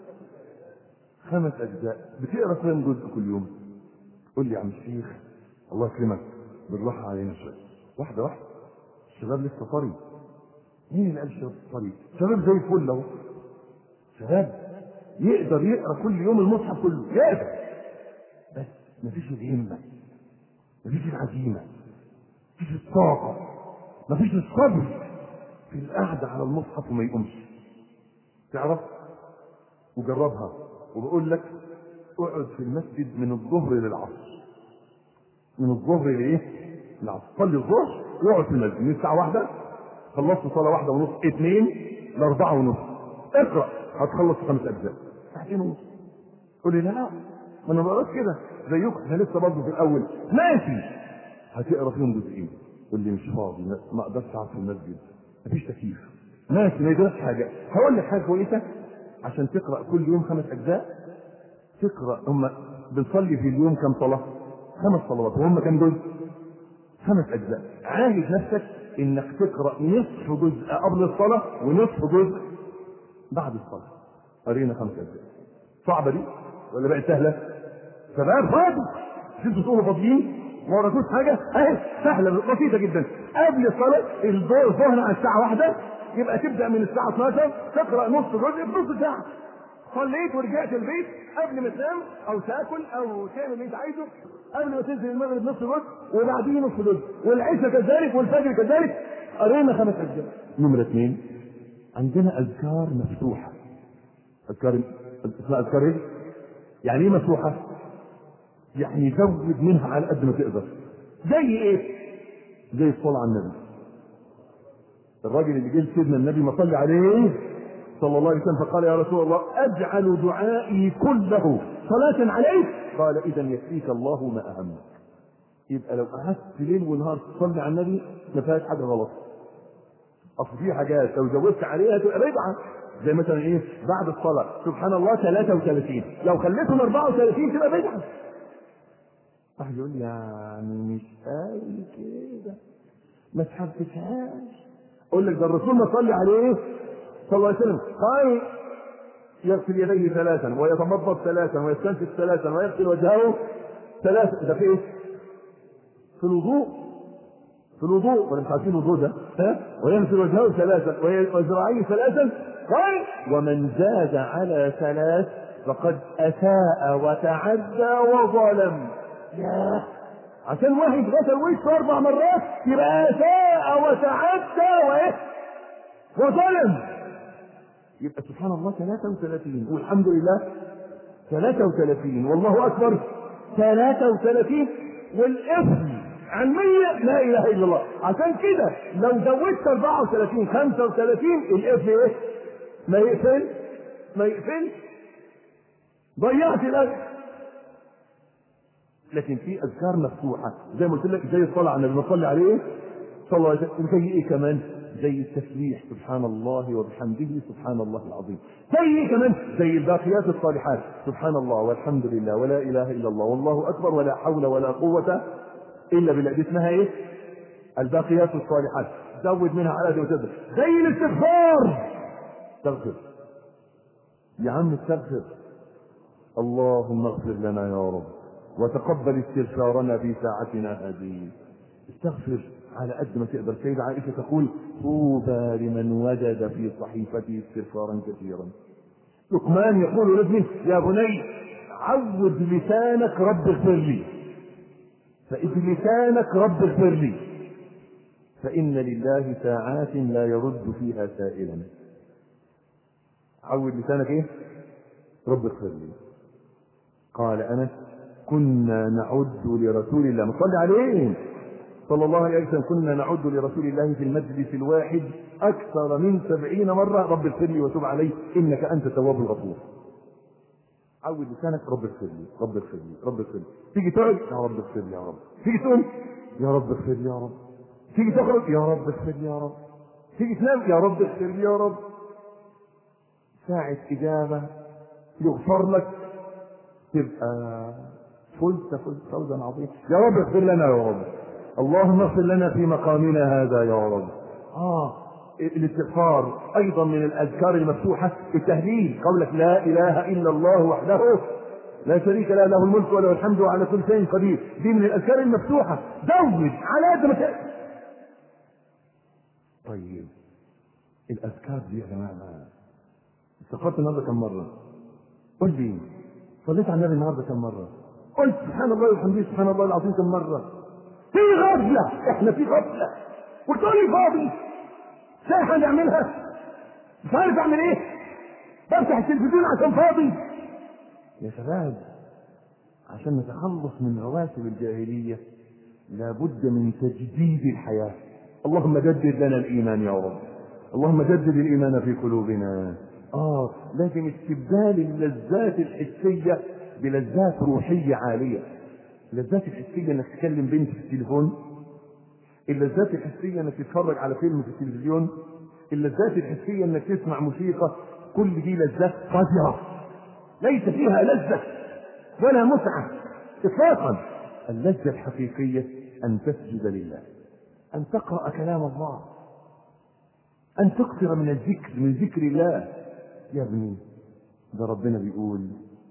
خمس أجزاء بتقرأ كام جزء كل يوم؟ قول لي يا عم الشيخ الله يكرمك بالراحة علينا شوية واحدة واحدة الشباب لسه طري مين اللي قال الشباب طري؟ شباب زي الفل اهو شباب يقدر يقرا كل يوم المصحف كله يقدر بس مفيش الهمة مفيش العزيمة مفيش الطاقة مفيش الصبر في القعدة على المصحف وما يقومش تعرف وجربها وبقول لك اقعد في المسجد من الظهر للعصر من الظهر لايه؟ للعصر صلي الظهر واقعد في المسجد من الساعة واحدة خلصت صلاة واحدة ونص اثنين لأربعة ونص اقرأ هتخلص خمس أجزاء ساعتين ونص تقول لي لا ما انا بقراش كده زيكم احنا لسه برضه في الاول ماشي هتقرا فيهم جزئين تقول لي مش فاضي ما- ما اقدرش اقعد في المسجد مفيش تكييف ماشي ما يجراش حاجه هقول لك حاجه كويسه عشان تقرا كل يوم خمس اجزاء تقرا هم بنصلي في اليوم كم صلاه؟ خمس صلوات وهم كم جزء؟ خمس اجزاء عاهد نفسك انك تقرا نصف جزء قبل الصلاه ونصف جزء بعد الصلاه قرينا خمس اجزاء صعبه دي ولا بقت سهله؟ شباب فاضي مش انتوا تقولوا فاضيين ما وراتوش حاجه اهي سهله بسيطه جدا قبل الصلاه الظهر الظهر على الساعه واحدة يبقى تبدا من الساعه 12 تقرا نص جزء في نص ساعه صليت ورجعت البيت قبل ما تنام او تاكل او تعمل اللي انت عايزه قبل ما تنزل المغرب نص جزء وبعديه نص جزء والعشاء كذلك والفجر كذلك قرينا خمس اجزاء نمره اثنين عندنا اذكار مفتوحه اذكار اسمها اذكار ايه؟ يعني ايه مفتوحه؟ يعني زود منها على قد ما تقدر زي ايه؟ زي الصلاه على النبي الراجل اللي جه سيدنا النبي ما صلي عليه صلى الله عليه وسلم فقال يا رسول الله اجعل دعائي كله صلاة عليك قال اذا يكفيك الله ما اهمك يبقى لو قعدت ليل ونهار تصلي على النبي ما فيهاش حاجه غلط اصل في حاجات لو زودت عليها تبقى بدعه زي مثلا ايه بعد الصلاه سبحان الله 33 لو خليتهم 34 تبقى بدعه واحد يقول لي يعني مش قوي كده ما تحبسهاش اقول لك ده الرسول ما صلي عليه صلى الله عليه وسلم قال يغسل يديه ثلاثا ويتمضمض ثلاثا ويستنفذ ثلاثا ويغسل وجهه ثلاثا ده في ايه؟ في الوضوء في الوضوء ولا مش عارفين الوضوء ده ها ويغسل وجهه ثلاثا وي- وذراعيه ثلاثا قال ومن زاد على ثلاث فقد اساء وتعدى وظلم ياه عشان واحد غسل وشه اربع مرات يبقى اساء وتعدى وايه وظلم يبقى سبحان الله 33 والحمد لله 33 والله اكبر 33 والاثم عن 100 لا اله الا الله عشان كده لو زودت 34 35 الاثم ايه؟ ما يقفل ما يقفل ضيعت الاجر لكن في اذكار مفتوحه زي ما قلت لك زي الصلاه على النبي صلى عليه صلى الله عليه وسلم زي ايه كمان؟ زي التسبيح سبحان الله وبحمده سبحان الله العظيم زي ايه كمان؟ زي الباقيات الصالحات سبحان الله والحمد لله ولا اله الا الله والله اكبر ولا حول ولا قوه الا بالله دي اسمها ايه؟ الباقيات الصالحات زود منها على قد ما تقدر زي الاستغفار استغفر يا عم استغفر اللهم اغفر لنا يا رب وتقبل استغفارنا في ساعتنا هذه استغفر على قد ما تقدر سيدة عائشة تقول طوبى لمن وجد في صحيفته استغفارا كثيرا لقمان يقول لابنه يا بني عود لسانك رب اغفر لي فإذ لسانك رب اغفر لي فإن لله ساعات لا يرد فيها سائلا عود لسانك ايه رب اغفر لي قال انس كنا نعد لرسول الله نصلي عليه صلى الله عليه وسلم كنا نعد لرسول الله في المجلس الواحد اكثر من سبعين مره رب اغفر لي وتب علي انك انت التواب الغفور عود لسانك رب اغفر لي رب اغفر لي رب اغفر لي تيجي تقعد يا رب اغفر لي يا رب تيجي تقوم يا رب اغفر لي يا رب تيجي تخرج يا رب اغفر لي يا رب تيجي تنام يا رب اغفر لي يا رب ساعة إجابة يغفر لك تبقى فزت فزت فوزا عظيما يا رب اغفر لنا يا رب اللهم اغفر لنا في مقامنا هذا يا رب اه الاستغفار ايضا من الاذكار المفتوحه التهليل قولك لا اله الا الله وحده لا شريك له له الملك وله الحمد وعلى كل شيء قدير دي من الاذكار المفتوحه زود على قد ما تقدر طيب الاذكار دي يا جماعه استغفرت النهارده كم مره؟ قول لي صليت على النبي النهارده كم مره؟ قلت سبحان الله والحمد لله سبحان الله العظيم كم مرة في غفلة احنا في غفلة وتقول لي فاضي ازاي هنعملها مش عارف اعمل ايه بفتح التلفزيون عشان فاضي يا شباب عشان نتخلص من رواسب الجاهلية لابد من تجديد الحياة اللهم جدد لنا الإيمان يا رب اللهم جدد الإيمان في قلوبنا آه لكن استبدال اللذات الحسية بلذات روحية عالية اللذات الحسية انك تكلم بنت في التليفون اللذات الحسية انك تتفرج على فيلم في التلفزيون اللذات الحسية انك تسمع موسيقى كل دي لذات قذرة ليس فيها لذة ولا متعة اطلاقا اللذة الحقيقية ان تسجد لله ان تقرأ كلام الله ان تكثر من الذكر من ذكر الله يا ابني ده ربنا بيقول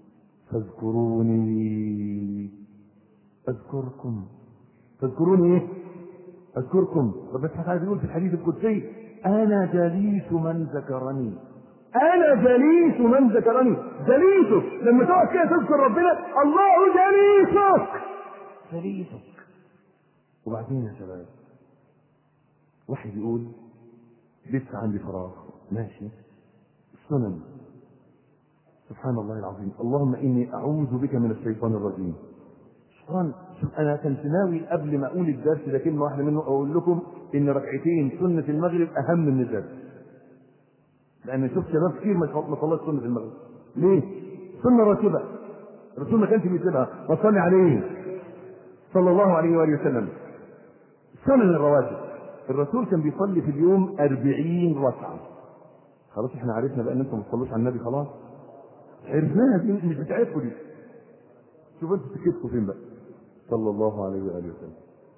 فاذكروني اذكركم فاذكروني ايه اذكركم ربنا سبحانه وتعالى بيقول في الحديث القدسي انا جليس من ذكرني انا جليس من ذكرني جليسك لما تقعد كده تذكر ربنا الله جليسك جليسك وبعدين يا شباب واحد يقول لسه عندي فراغ ماشي السنن سبحان الله العظيم اللهم اني اعوذ بك من الشيطان الرجيم شيطان شوف انا كنت ناوي قبل ما اقول الدرس ده كلمه واحده منه اقول لكم ان ركعتين سنه المغرب اهم من الدرس لان شفت شباب كتير ما ما صلاش سنه المغرب ليه؟ سنه راتبه الرسول ما كانش بيسيبها ما صلي عليه صلى الله عليه واله وسلم سنن الرواتب الرسول كان بيصلي في اليوم أربعين ركعة خلاص احنا عرفنا بقى ان انتم ما تصلوش على النبي خلاص عرفناها دي مش بتاعتكم دي شوفوا انتوا سكتكم فين بقى صلى الله عليه واله وسلم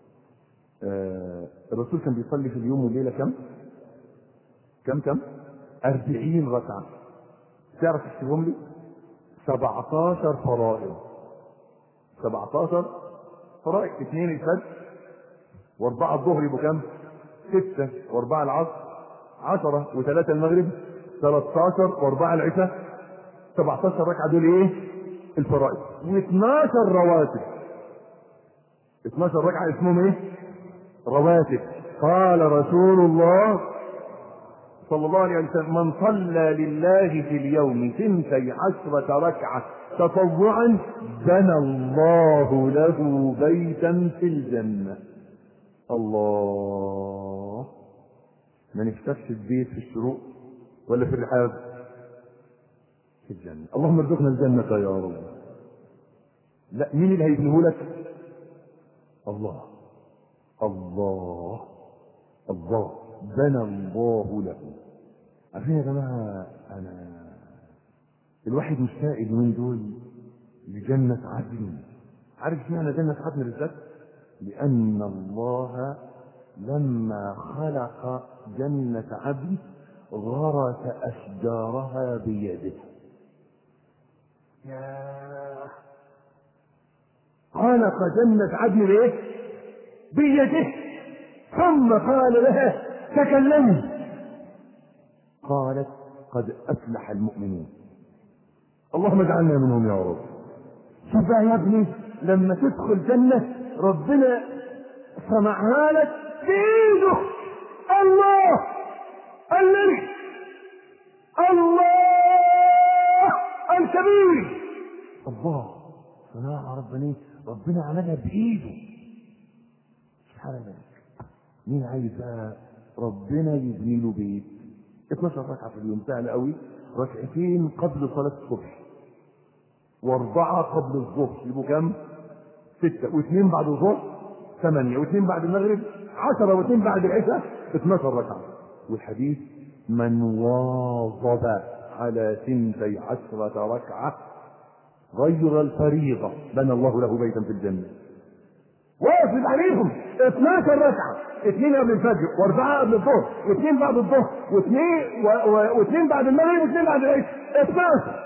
آه الرسول كان بيصلي في اليوم والليله كم؟ كم كم؟ أربعين ركعة تعرف تحسبهم لي؟ 17 فرائض 17 فرائض اثنين الفجر واربعة الظهر يبقوا كم؟ ستة واربعة العصر عشرة وثلاثة المغرب 13 واربعة العشاء 17 ركعة دول ايه؟ الفرائض و12 رواتب 12 ركعة اسمهم ايه؟ رواتب قال رسول الله صلى الله عليه وسلم من صلى لله في اليوم ثنتي عشرة ركعة تطوعا بنى الله له بيتا في الجنة الله ما نفتحش البيت في الشروق ولا في الرحاب في الجنة اللهم ارزقنا الجنة يا رب لا مين اللي هيبنيه لك الله الله الله بنى الله له عارفين يا جماعة أنا الواحد مشتاق اليومين دول لجنة عدن عارف اشمعنى جنة عدن بالذات؟ لأن الله لما خلق جنة عدن غرس أشجارها بيده يا خلق جنة عدن بإيه؟ بيده ثم قال لها تكلمي قالت قد أفلح المؤمنون اللهم اجعلنا منهم يا رب شوف بقى يا ابني لما تدخل جنة ربنا صنعها لك بإيده الله الملك الله الكبير الله صنعها ربنا ربنا عملها بإيده سبحان الملك مين عايز بقى ربنا يبني له بيت 12 ركعه في اليوم سهل قوي ركعتين قبل صلاه الصبح واربعه قبل الظهر يبقوا كام؟ سته واثنين بعد الظهر ثمانيه واثنين بعد المغرب عشره واثنين بعد العشاء 12 ركعه والحديث من واظب على ثنتي عشرة ركعة غير الفريضة بنى الله له بيتا في الجنة واقف عليهم 12 ركعه اثنين قبل الفجر واربعه قبل الظهر واثنين بعد الظهر واثنين و... و... واثنين بعد المغرب واثنين بعد العشاء 12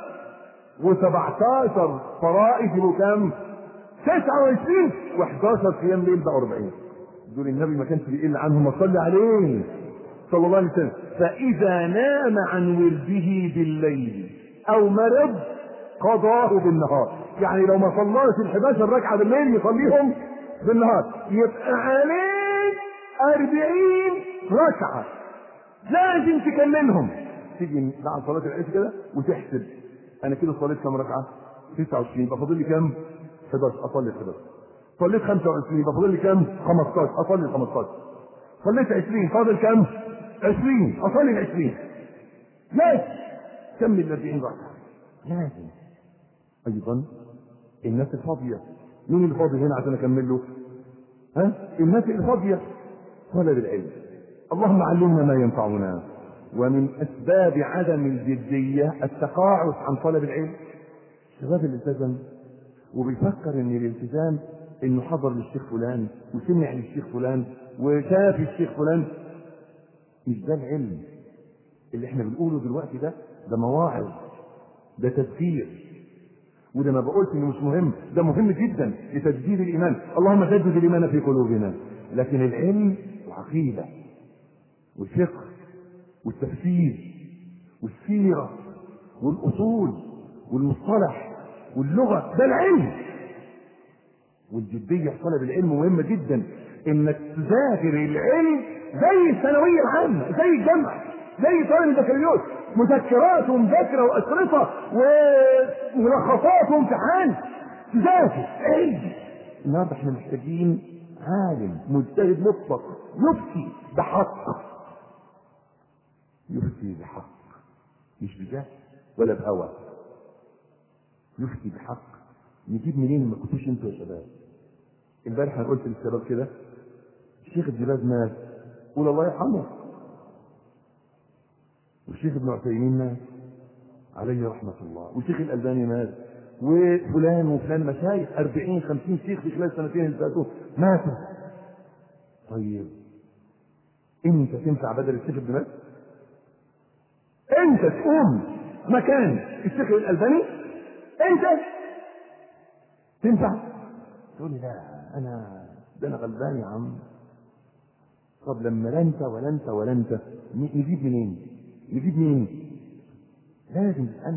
و17 فرائض يبقوا كام؟ 29 و11 قيام ليل بقى 40 دول النبي ما كانش بيقل عنهم ما صلي عليه صلى الله عليه وسلم فاذا نام عن ورده بالليل او مرض قضاه بالنهار يعني لو ما صلاش ال 11 ركعه بالليل يصليهم بالنهار يبقى عليك 40 ركعه لازم تكملهم تيجي بعد صلاه العشاء كده وتحسب انا كده صليت كام ركعه 29 يبقى فاضل لي كام 11 اصلي 11 صليت 25 يبقى فاضل لي كام 15 اصلي 15 صليت 20 فاضل كام 20 اصلي ال 20 لازم كمل ال 40 ركعه لازم ايضا الناس الفاضيه مين اللي فاضي هنا عشان اكمل له ها الناس الفاضيه طلب العلم اللهم علمنا ما ينفعنا ومن اسباب عدم الجديه التقاعس عن طلب العلم الشباب اللي التزم وبيفكر ان الالتزام انه حضر للشيخ فلان وسمع للشيخ فلان وشاف الشيخ فلان مش ده العلم اللي احنا بنقوله دلوقتي ده ده مواعظ ده تذكير وده ما بقولش انه مش مهم ده مهم جدا لتجديد الايمان اللهم جدد الايمان في قلوبنا لكن العلم العقيده والفقه والتفسير والسيره والاصول والمصطلح واللغه ده العلم والجديه في طلب العلم مهمه جدا انك تذاكر العلم زي الثانويه العامه زي الجامعه زي طالب البكالوريوس مذكرات ومذاكره واشرطه وملخصات وامتحان تذاكر علم النهارده احنا محتاجين عالم مجتهد مطلق يفتي بحق يفتي بحق مش بجهل ولا بهوى يفتي بحق نجيب منين ما كنتوش انتوا يا شباب امبارح انا قلت للشباب كده الشيخ ابن باز مات قول الله يرحمه والشيخ ابن عثيمين مات عليه رحمة الله والشيخ الألباني مات وفلان وفلان مشايخ 40 50 شيخ في خلال سنتين اللي فاتوا ماتوا طيب انت تنفع بدل الشيخ ابن باز؟ انت تقوم مكان الشيخ الألباني انت تنفع تقول لي لا انا ده انا غلبان يا عم طب لما لا انت ولا انت ولا انت نجيب منين نجيب مين لازم انت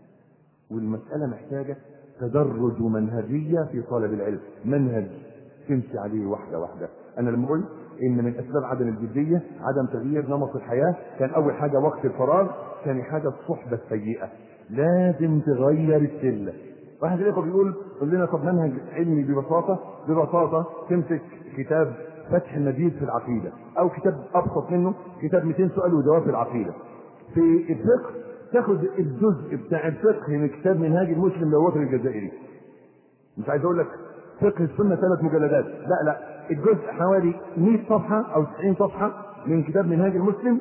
والمسألة محتاجة تدرج ومنهجية في طلب العلم منهج تمشي عليه واحدة واحدة أنا لما قلت إن من أسباب عدم الجدية عدم تغيير نمط الحياة كان أول حاجة وقت الفراغ ثاني حاجة الصحبة السيئة لازم تغير الشلة واحد الإخوة بيقول قول لنا طب منهج علمي ببساطة ببساطة تمسك كتاب فتح المجيد في العقيدة أو كتاب أبسط منه كتاب 200 سؤال وجواب في العقيدة في الفقه تاخد الجزء بتاع الفقه من كتاب منهاج المسلم للوطن الجزائري مش عايز اقول لك فقه السنه ثلاث مجلدات لا لا الجزء حوالي 100 صفحه او 90 صفحه من كتاب منهاج المسلم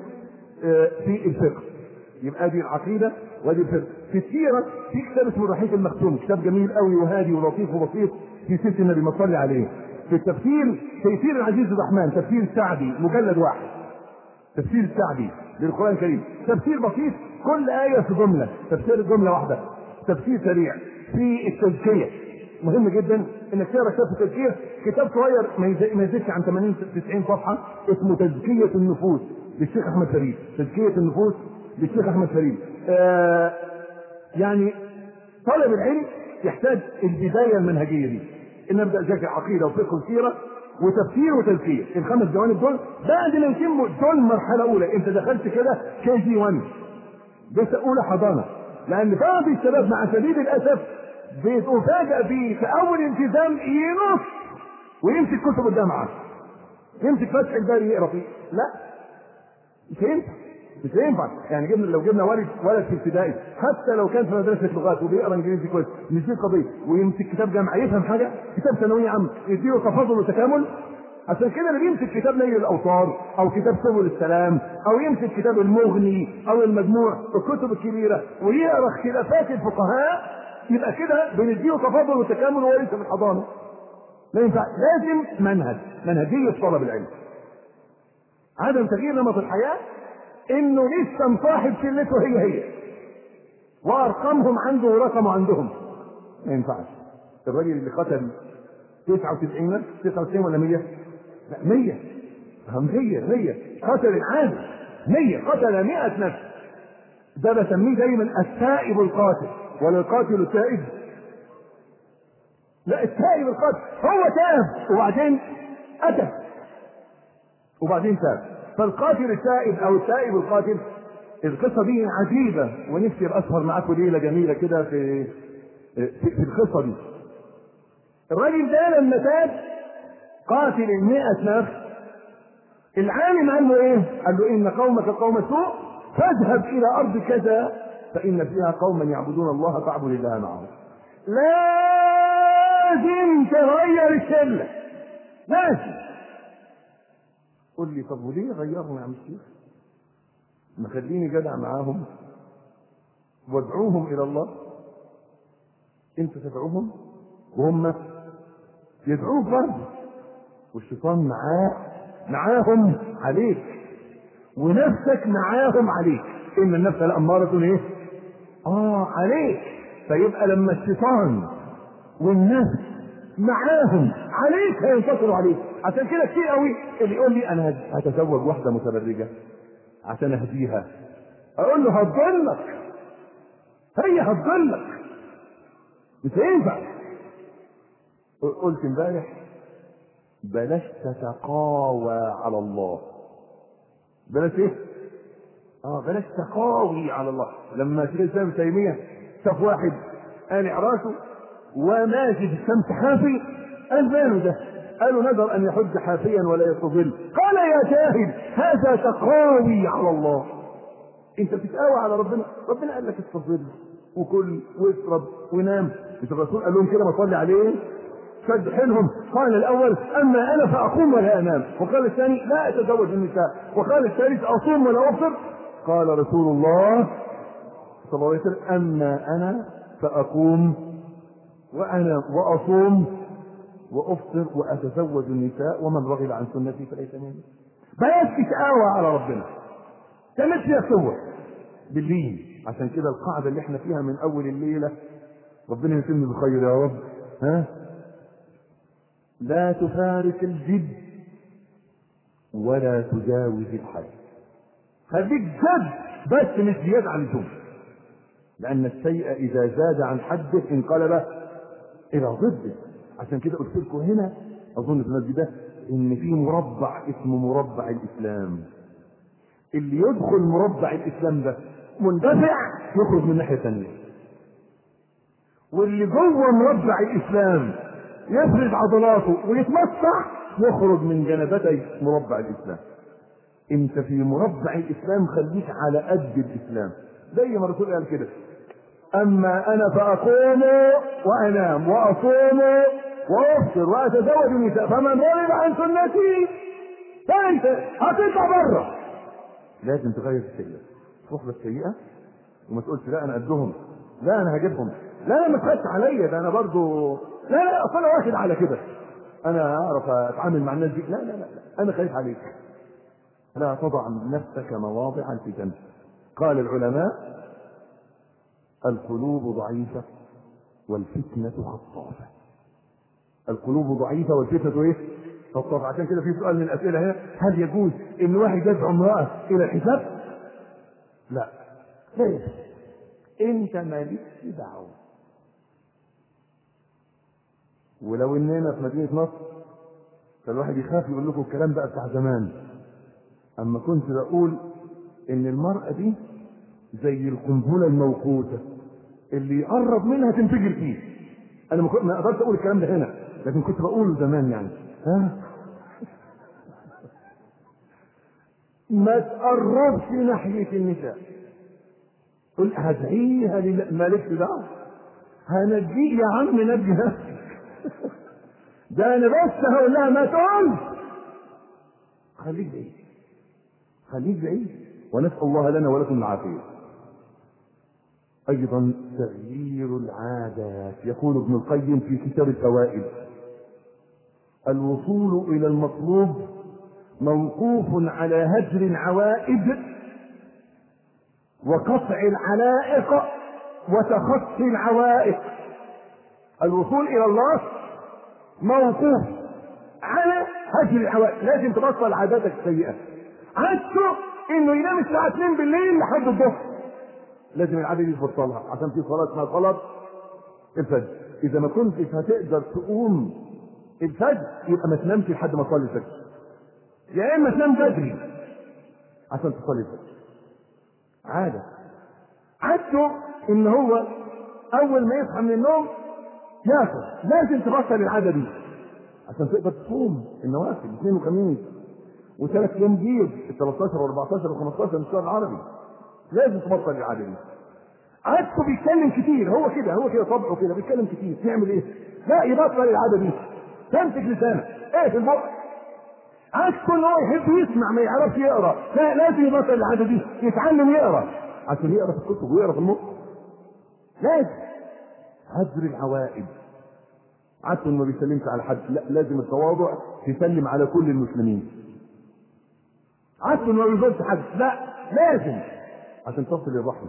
في الفقه يبقى دي العقيده وادي الفقه في السيره في كتاب اسمه الرحيق المختوم كتاب جميل قوي وهادي ولطيف وبسيط في سيره النبي ما صلي عليه في التفسير تيسير العزيز الرحمن تفسير السعدي مجلد واحد تفسير السعدي للقران الكريم تفسير بسيط كل ايه في جمله تفسير جمله واحده تفسير سريع في التزكيه مهم جدا انك تقرا كتاب التزكيه كتاب صغير ما يزيدش عن 80 90 صفحه اسمه تزكيه النفوس للشيخ احمد فريد تزكيه النفوس للشيخ احمد فريد آه يعني طالب العلم يحتاج البدايه المنهجيه دي ان ابدا اذاكر عقيده وفقه وسيره وتفسير وتزكيه الخمس جوانب دول بعد ما يتموا دول مرحله اولى انت دخلت كده كي جي 1 بس اولى حضانه لان بعض الشباب مع شديد الاسف بيتفاجئ في في اول التزام ينص ويمسك كتب الجامعه يمسك فتح الباري يقرا فيه لا مش هينفع مش هينفع يعني جبنا لو جبنا ولد ولد في ابتدائي حتى لو كان في مدرسه لغات وبيقرا انجليزي كويس مش دي القضيه ويمسك كتاب جامعه يفهم حاجه كتاب ثانويه عامه يديله تفاضل وتكامل عشان كده اللي بيمسك كتاب نيل الاوطار او كتاب سبل السلام او يمسك كتاب المغني او المجموع الكتب الكبيره ويقرا اختلافات الفقهاء يبقى كده بنديله تفاضل وتكامل وهو لسه في الحضانه لا ينفع لازم منهج منهجيه طلب العلم عدم تغيير نمط الحياه انه لسه مصاحب شلته هي هي وارقامهم عنده ورقمه عندهم ما ينفعش الراجل اللي قتل 99 نفس 99 ولا 100 لا 100 100 100 قتل العادل 100 قتل 100 نفس ده بسميه دايما التائب القاتل ولا القاتل التائب لا التائب القاتل هو تاب وبعدين اتى وبعدين تاب فالقاتل التائب او التائب القاتل القصه دي عجيبه ونفسي ابقى اسهر معاكم ليله جميله كده في في, في القصه دي الراجل ده لما تاب قاتل المئة نفس العالم قال له ايه؟ قال له ان قومك قوم سوء فاذهب الى ارض كذا فان فيها قوما يعبدون الله فاعبد الله معهم. لازم تغير الشله لازم قول لي طب وليه غيرنا يا عم الشيخ؟ ما خليني جدع معاهم وادعوهم الى الله انت تدعوهم وهم يدعوك برضه والشيطان معاه معاهم عليك ونفسك معاهم عليك ان النفس لاماره ايه اه عليك فيبقى لما الشيطان والنفس معاهم عليك هينتصروا عليك عشان كده كتير قوي اللي يقول لي انا هتزوج واحده متبرجه عشان اهديها اقول له هتضلك هي هتضلك مش هينفع قلت امبارح بلاش تتقاوى على الله بلاش ايه اه بلاش تقاوي على الله لما شيخ الاسلام ابن تيميه شاف واحد قالع راسه وماشي في الشمس حافي قال ماله ده قالوا نذر ان يحج حافيا ولا يستظل قال يا جاهل هذا تقاوي على الله انت بتتقاوى على ربنا ربنا قال لك استظل وكل واشرب ونام مش الرسول قال لهم كده ما صلي عليه شد حيلهم قال الاول اما انا فاقوم ولا انام وقال الثاني لا اتزوج النساء وقال الثالث اصوم ولا افطر قال رسول الله صلى الله عليه وسلم اما انا فاقوم وانا واصوم وافطر واتزوج النساء ومن رغب عن سنتي فليس مني بلاش تتقاوى على ربنا كانت فيها سوى بالليل عشان كده القاعده اللي احنا فيها من اول الليله ربنا يتم بخير يا رب ها لا تفارق الجد ولا تجاوز الحد خليك جد بس مش زيادة عن اللزوم لأن الشيء إذا زاد عن حده انقلب إلى ضده عشان كده قلت لكم هنا أظن في المسجد ده إن في مربع اسمه مربع الإسلام اللي يدخل مربع الإسلام ده مندفع يخرج من ناحية ثانية واللي جوه مربع الإسلام يفرد عضلاته ويتمتع يخرج من جنبتي مربع الاسلام انت في مربع الاسلام خليك على قد الاسلام زي ما الرسول قال كده اما انا فاقوم وانام واصوم وافطر واتزوج النساء فمن رغب عن سنتي فانت هتطلع بره لازم تغير السيئه تروح بالسيئه وما تقولش لا انا قدهم لا انا هجيبهم لا ما تخافش عليا ده انا برضو لا لا اصل انا واخد على كده انا اعرف اتعامل مع الناس دي لا لا لا, لا. انا خايف عليك لا تضع نفسك مواضع الفتن قال العلماء القلوب ضعيفة والفتنة خطافة القلوب ضعيفة والفتنة ايه؟ خطافة عشان كده في سؤال من الأسئلة هنا هل يجوز إن واحد يدعو امرأة إلى الحساب؟ لا لا يجوز أنت مالكش دعوة ولو اننا في مدينه نصر فالواحد يخاف يقول لكم الكلام بقى بتاع زمان اما كنت بقول ان المراه دي زي القنبله الموقوته اللي يقرب منها تنفجر فيه انا ما, ما اقدرش اقول الكلام ده هنا لكن كنت بقوله زمان يعني ها ما تقربش ناحيه النساء قل هدعيها مالكش دعوه هنجيه يا عم نجي نفسك ده انا بس هقول لها ما تقول خليك بعيد خليك بعيد ونسال الله لنا ولكم العافيه ايضا تغيير العادات يقول ابن القيم في كتاب الفوائد الوصول الى المطلوب موقوف على هجر العوائد وقطع العلائق وتخطي العوائق الوصول الى الله موقوف على هجر الحوائج لازم تبطل عاداتك السيئه عادته انه ينام الساعه 2 بالليل لحد الظهر لازم العاده دي تبطلها عشان في صلاه اسمها صلاه الفجر اذا ما كنتش هتقدر تقوم الفجر يبقى ما تنامش لحد ما تصلي الفجر يا اما تنام بدري عشان تصلي الفجر عاده عادته ان هو اول ما يصحى من النوم ياكل لازم تبطل العاده دي عشان تقدر تصوم النوافل اثنين وخميس وثلاث ايام بيض ال 13 و14 و15 من الشهر العربي لازم تبطل العاده دي عادته بيتكلم كتير هو كده هو كده طبعه كده بيتكلم كتير تعمل ايه؟ لا يبطل العاده دي تمسك لسانك ايه في البق عادته ان هو يحب يسمع ما يعرفش يقرا لا لازم يبطل العاده دي يتعلم يقرا عشان يقرا في الكتب ويقرا في المخ لازم هجر العوائد عادته انه ما بيسلمش على حد لا لازم التواضع تسلم على كل المسلمين عادته انه ما بيظلمش حد لا لازم عشان تصل الرحمه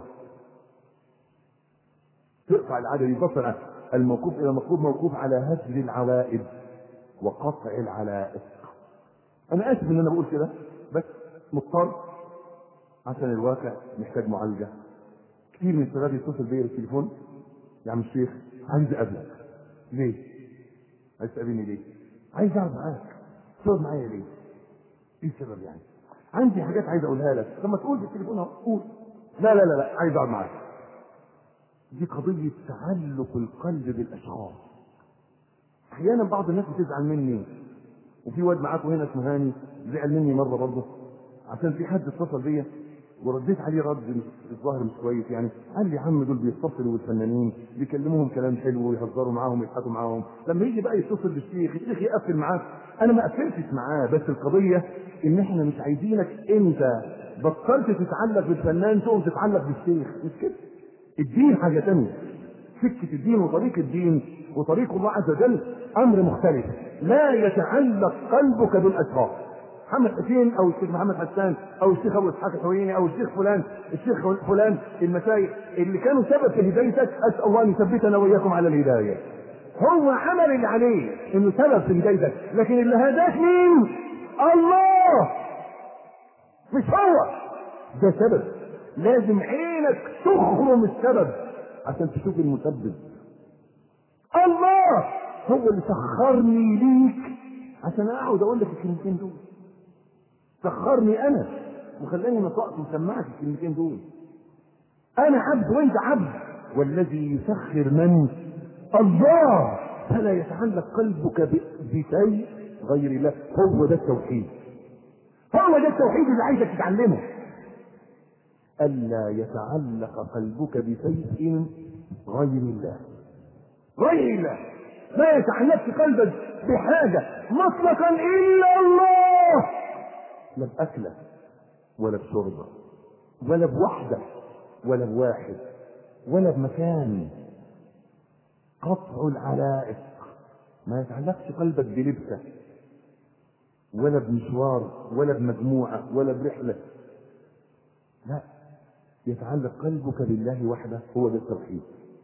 تقطع العاده دي تصل الموقوف الى المطلوب موقوف على هجر العوائد وقطع العلائق انا اسف ان انا بقول كده بس مضطر عشان الواقع محتاج معالجه كتير من الشباب يتصل بيا بالتليفون يا عم الشيخ عايز اقابلك ليه؟ عايز تقابلني ليه؟ عايز اقعد معاك تقعد معايا ليه؟ ايه السبب يعني؟ عندي حاجات عايز اقولها لك طب ما تقول في التليفون اهو قول لا لا لا لا عايز اقعد معاك دي قضية تعلق القلب بالأشخاص أحيانا بعض الناس بتزعل مني وفي واد معاكم هنا اسمه هاني زعل مني مرة برضه عشان في حد اتصل بيا ورديت عليه رد مش الظاهر مش كويس يعني قال لي يا عم دول بيتصلوا بالفنانين بيكلموهم كلام حلو ويهزروا معاهم ويضحكوا معاهم لما يجي بقى يتصل بالشيخ الشيخ يقفل معاه انا ما قفلتش معاه بس القضيه ان احنا مش عايزينك انت بطلت تتعلق بالفنان تقوم تتعلق بالشيخ مش كده الدين حاجه ثانيه سكه الدين وطريق الدين وطريق الله عز وجل امر مختلف لا يتعلق قلبك بالاشخاص محمد حسين او الشيخ محمد حسان او الشيخ ابو اسحاق الحويني او الشيخ فلان الشيخ فلان المشايخ اللي كانوا سبب في هدايتك اسال الله ان يثبتنا واياكم على الهدايه هو عمل اللي عليه انه سبب في هدايتك لكن اللي هداك مين الله مش هو ده سبب لازم عينك تخرم السبب عشان تشوف المسبب الله هو اللي سخرني ليك عشان اقعد اقول لك الكلمتين دول سخرني انا وخلاني نطقت وسمعت الكلمتين دول انا عبد وانت عبد والذي يسخر من الله فلا يتعلق قلبك بشيء غير الله هو ده التوحيد هو ده التوحيد اللي عايزك تتعلمه ألا يتعلق قلبك بشيء غير الله غير الله ما يتعلقش قلبك بحاجة مطلقا إلا الله لا بأكلة ولا بشربة ولا بوحدة ولا بواحد ولا بمكان قطع العلائق ما يتعلقش قلبك بلبسة ولا بمشوار ولا بمجموعة ولا برحلة لا يتعلق قلبك بالله وحده هو ده التوحيد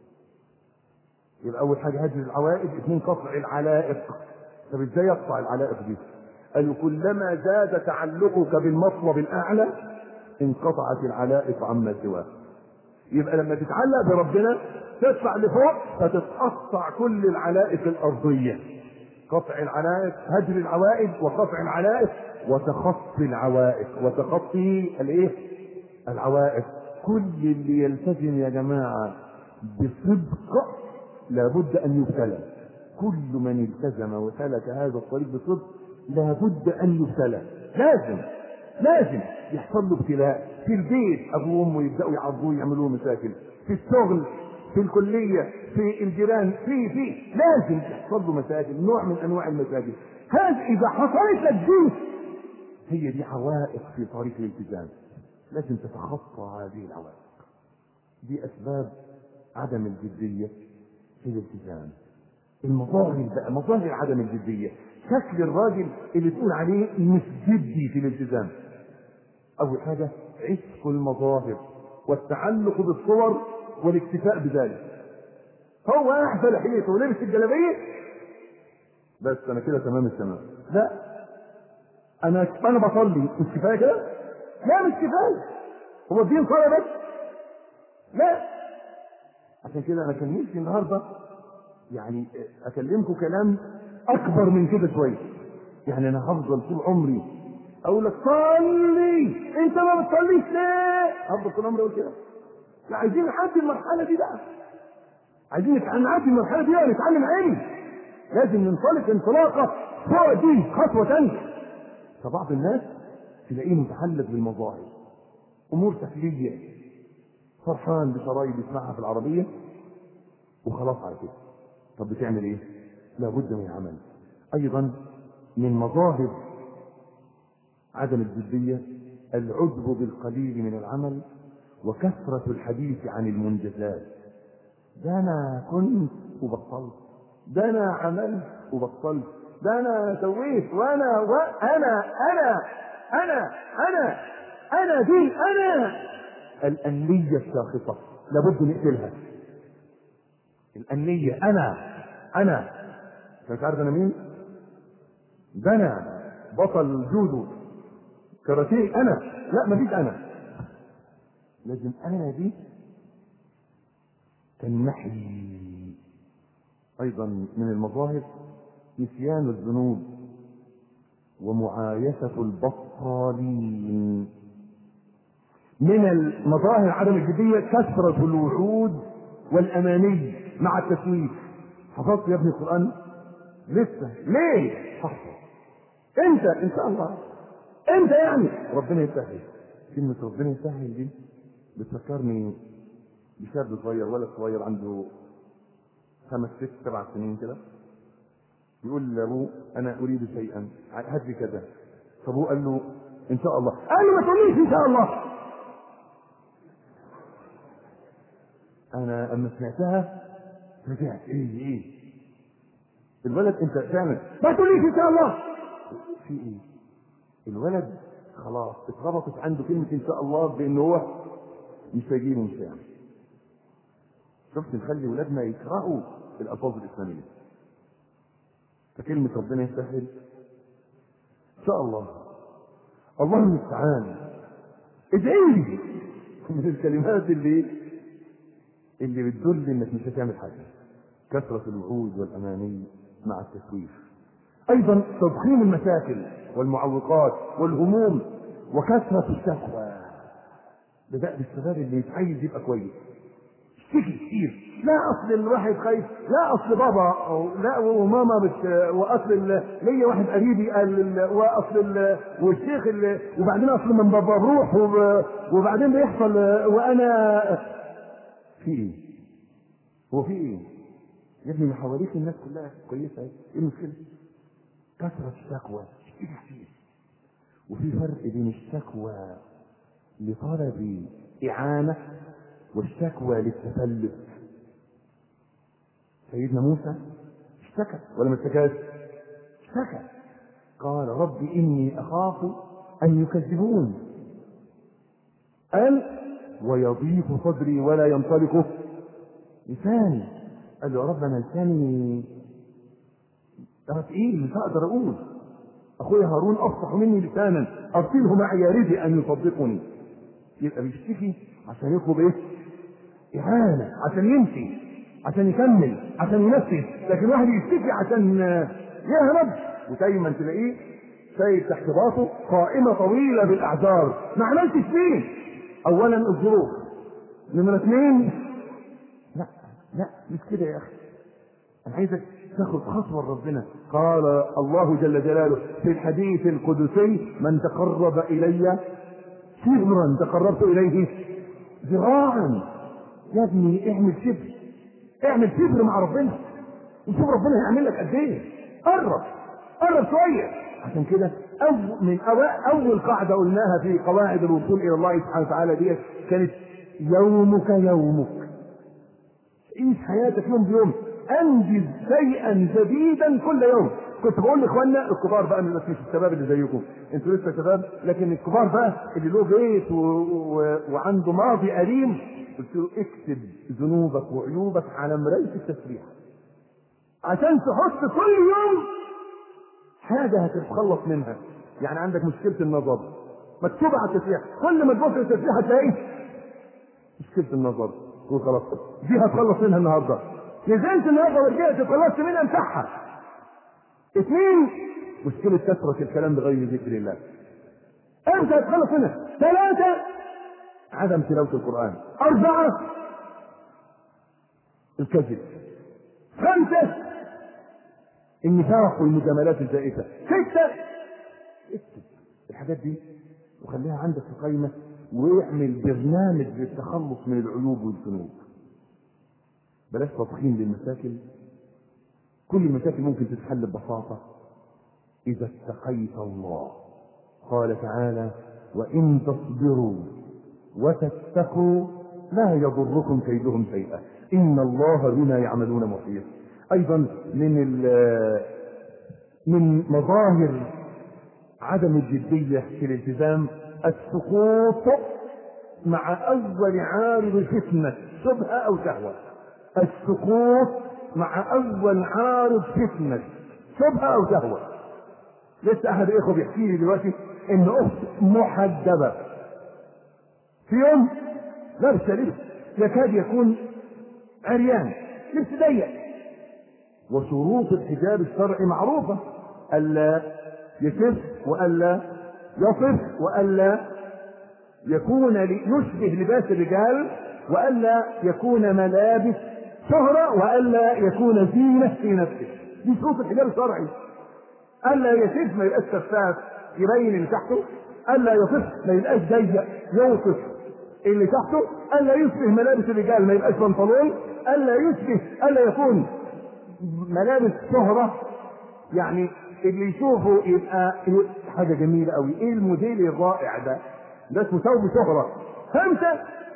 يبقى أول حاجة هجر العوائد اثنين قطع العلائق طب ازاي يقطع العلائق دي؟ قالوا كلما زاد تعلقك بالمطلب الأعلى انقطعت العلائق عما سواه يبقى لما تتعلق بربنا تطلع لفوق فتتقطع كل العلائق الأرضية قطع العلائق هجر العوائد وقطع العلائق وتخطي العوائق وتخطي الايه العوائق كل اللي يلتزم يا جماعة بصدق لابد أن يبتلى كل من التزم وسلك هذا الطريق بصدق لابد أن يبتلى لازم لازم يحصل له ابتلاء في البيت أبوه وأمه يبدأوا يعضوه يعملوا مشاكل في الشغل في الكلية في الجيران في في لازم يحصل له مشاكل نوع من أنواع المشاكل هذا إذا حصلت لك دي هي دي عوائق في طريق الالتزام لازم تتخطى هذه العوائق دي أسباب عدم الجدية في الالتزام المظاهر بقى مظاهر عدم الجدية شكل الراجل اللي تقول عليه مش جدي في الالتزام أول حاجة عشق المظاهر والتعلق بالصور والاكتفاء بذلك هو أحسن لحيته ولبس الجلابية بس أنا كده تمام التمام لا أنا أنا بصلي مش كفاية كده؟ لا مش كفاية هو الدين صلاة بس لا عشان كده أنا كان نفسي النهاردة يعني اكلمكم كلام اكبر من كده شويه يعني انا هفضل طول عمري اقول لك صلي انت ما بتصليش ليه هفضل طول عمري اقول كده لا عايزين نعدي المرحله دي بقى عايزين نعدي المرحله دي بقى نتعلم علم لازم ننطلق انطلاقه فوق دي خطوه ثانيه فبعض الناس تلاقيه متعلق بالمظاهر امور تقليديه فرحان بشرايط بيسمعها في العربيه وخلاص على كده طب بتعمل ايه لابد من عمل ايضا من مظاهر عدم الجديه العجب بالقليل من العمل وكثره الحديث عن المنجزات ده انا كنت وبطلت ده انا عملت وبطلت ده انا سويت وانا وانا انا انا انا انا دي انا الانيه الساخطه لابد نقتلها الانيه انا انا انت مش عارف انا مين ده انا بطل جودو كاراتيه انا لا مفيش انا لازم انا دي تنمحي ايضا من المظاهر نسيان الذنوب ومعايشة البطالين من المظاهر عدم الجدية كثرة الوعود والأماني مع التسويف حفظت يا ابني القرآن لسه ليه حفظ انت ان شاء الله انت يعني ربنا يسهل كلمة ربنا يسهل دي بتفكرني بشاب صغير ولد صغير عنده خمس ست سبع سنين كده يقول لابوه انا اريد شيئا هات لي كذا فابوه قال له ان شاء الله قال له ما تقوليش ان شاء الله انا اما سمعتها رجعت ايه ايه الولد انت فعلا ما تقوليش ان شاء الله في ايه الولد خلاص اتربطت عنده كلمه ان شاء الله بان هو مش هيجيله مش هيعمل شفت نخلي ولادنا يقرأوا الألفاظ الإسلامية فكلمة ربنا يسهل إن شاء الله الله المستعان ادعي لي من الكلمات اللي اللي بتدل انك مش هتعمل حاجه كثره الوعود والاماني مع التسويف ايضا تضخيم المشاكل والمعوقات والهموم وكثره الشكوى بدأ بالشباب اللي مش عايز يبقى كويس اشتكي كتير لا اصل الواحد خايف لا اصل بابا أو لا وماما بت واصل ال- ليا واحد قريبي قال ال- واصل ال- والشيخ ال- وبعدين اصل من بابا بروح وب- وبعدين بيحصل وانا في ايه؟ هو في ايه؟ يا ابني اللي حواليك الناس كلها كويسه اهي ايه المشكله؟ كثره الشكوى اشتكي كتير وفي فرق بين الشكوى لطلب إعانة والشكوى للتفلت سيدنا موسى اشتكى ولا ما اشتكاش؟ اشتكى قال رب إني أخاف أن يكذبون قال ويضيق صدري ولا ينطلق لساني قال له يا رب أنا لساني ده تقيل مش هقدر أقول أخويا هارون أفصح مني لسانا أرسله معي يا ريت أن يصدقني يبقى بيشتكي عشان يطلب ايه؟ إعانة عشان يمشي عشان يكمل عشان ينفذ لكن واحد يشتكي عشان آه، يهرب ودايما تلاقيه سايب تحت باطه قائمة طويلة بالأعذار ما عملتش فيه أولا الظروف نمرة اثنين لا لا مش كده يا أخي أنا عايزك تاخد خطوة لربنا قال الله جل جلاله في الحديث القدسي من تقرب إلي شبرا تقربت اليه ذراعا يا ابني اعمل شبر اعمل شبر مع ربنا وشوف ربنا هيعمل لك قد ايه قرب قرب شويه عشان كده أول من أول, اول قاعده قلناها في قواعد الوصول الى الله سبحانه وتعالى دي كانت يومك يومك عيش حياتك يوم بيوم انجز شيئا جديدا كل يوم كنت بقول لاخواننا الكبار بقى بس مش الشباب اللي زيكم انتوا لسه شباب لكن الكبار بقى اللي له بيت و... و... وعنده ماضي أليم قلت له اكتب ذنوبك وعيوبك على مراية التسبيح عشان تحط كل يوم حاجة هتتخلص منها يعني عندك مشكلة النظر مكتوبة على التسبيح كل ما تبص التسبيح هتلاقي مشكلة النظر تقول خلاص دي هتخلص منها النهارده نزلت النهارده ورجعت خلصت منها امسحها اثنين مشكلة كثرة الكلام بغير ذكر الله امتى تخلص منها ثلاثة عدم تلاوة القرآن أربعة الكذب خمسة النفاق والمجاملات الزائفة ستة اكتب الحاجات دي وخليها عندك في قائمة واعمل برنامج للتخلص من العيوب والذنوب بلاش تضخيم للمشاكل كل المشاكل ممكن تتحل ببساطة إذا اتقيت الله قال تعالى وإن تصبروا وتتقوا لا يضركم كيدهم شيئا إن الله بما يعملون محيط أيضا من من مظاهر عدم الجدية في الالتزام السقوط مع أول عارض فتنة شبهة أو شهوة السقوط مع أول عارض فتنة شبهة أو شهوة لسه أحد الإخوة بيحكي لي دلوقتي إن أخت محجبة في يوم لابسة لبس يكاد يكون عريان لبس ضيق وشروط الحجاب الشرعي معروفة ألا يكف وألا يصف وألا يكون يشبه لباس الرجال وألا يكون ملابس شهرة وألا يكون زينة في نفسه دي شروط الحجاب الشرعي ألا يكف ما يبقاش شفاف يبين اللي تحته ألا يصف ما يبقاش ضيق يوصف اللي تحته ألا يشبه ملابس الرجال ما يبقاش بنطلون ألا يشبه ألا يكون ملابس شهرة يعني اللي يشوفه يبقى حاجة جميلة قوي ايه الموديل الرائع ده ده اسمه ثوب شهرة خمسة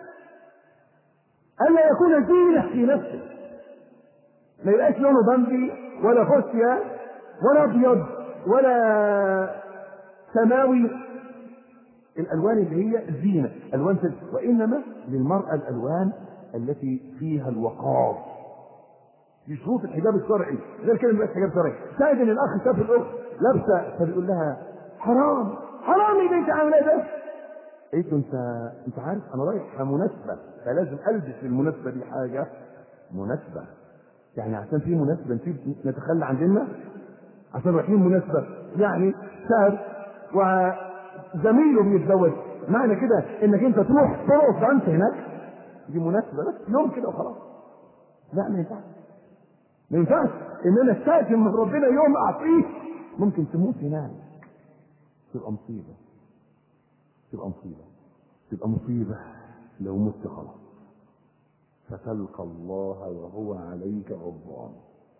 ألا يكون زينة في نفسه ما يبقاش لونه بمبي ولا فوسيا ولا أبيض ولا سماوي الألوان اللي هي زينة ألوان سل... وإنما للمرأة الألوان التي فيها الوقار في شروط الحجاب الشرعي زي الكلمة بس حجاب شرعي شاهد ان الاخ شاف الاخت لابسه فبيقول لها حرام حرام يا بنت عامله ده قلت انت انت عارف انا رايح مناسبه فلازم البس للمناسبه دي حاجه مناسبه يعني عشان في مناسبه نسيب نتخلى عن ديننا عشان رايحين مناسبه يعني شاب وزميله بيتزوج معنى كده انك انت تروح ترقص انت هناك دي مناسبه بس يوم كده وخلاص لا ما ينفعش ما ينفعش ان انا استاذن من ربنا يوم اعطيه ممكن تموت هناك تبقى مصيبه تبقى مصيبه تبقى مصيبه لو مت خلاص فتلقى الله وهو عليك غضبان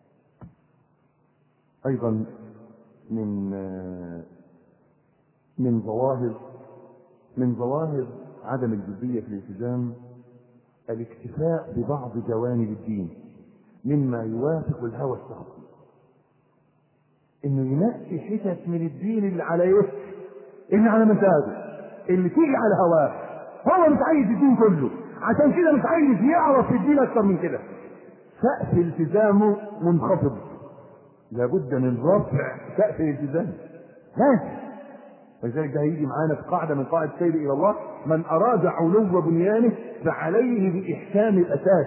ايضا من من ظواهر من ظواهر عدم الجديه في الالتزام الاكتفاء ببعض جوانب الدين مما يوافق الهوى الشخصي انه ينقي حتت من الدين اللي على ايه اللي على مزاجه اللي تيجي على هواه هو مش عايز الدين كله عشان كده مش عايز يعرف في الدين اكتر من كده سقف التزامه منخفض لابد من رفع سقف الالتزام لازم ولذلك ده هيجي معانا في قاعده من قواعد السير الى الله من اراد علو بنيانه فعليه باحكام الاساس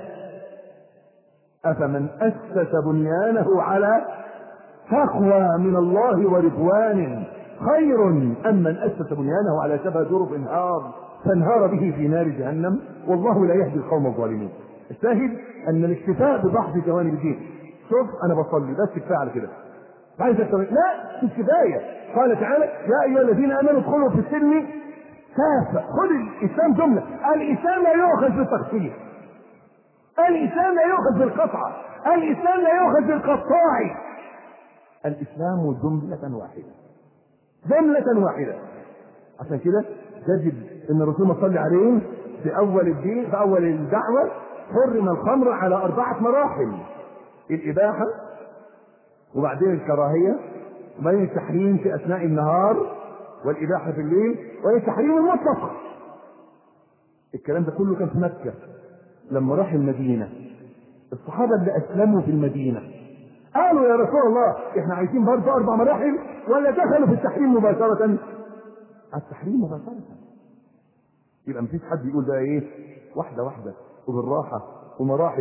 افمن اسس بنيانه على تقوى من الله ورضوان خير ام من اسس بنيانه على شبه جرف انهار فانهار به في نار جهنم والله لا يهدي القوم الظالمين الشاهد ان الاكتفاء ببعض جوانب الدين شوف انا بصلي بس كفايه على كده عايز لا مش كفايه قال تعالى يا ايها الذين امنوا ادخلوا في السلم كافه خذ الاسلام جمله الاسلام لا يؤخذ بالتخفيف الاسلام لا يؤخذ بالقطعه الاسلام لا يؤخذ بالقطاع الاسلام جمله واحده جمله واحده عشان كده تجد ان الرسول صلى عليه في اول الدين في اول الدعوه حرم الخمر على اربعه مراحل الاباحه وبعدين الكراهيه وبعدين التحريم في اثناء النهار والاباحه في الليل والتحريم المطلق الكلام ده كله كان في مكه لما راح المدينه الصحابه اللي اسلموا في المدينه قالوا يا رسول الله احنا عايزين برضه اربع مراحل ولا دخلوا في التحريم مباشره على التحريم مباشره يبقى مفيش حد يقول بقى ايه واحده واحده وبالراحه ومراحل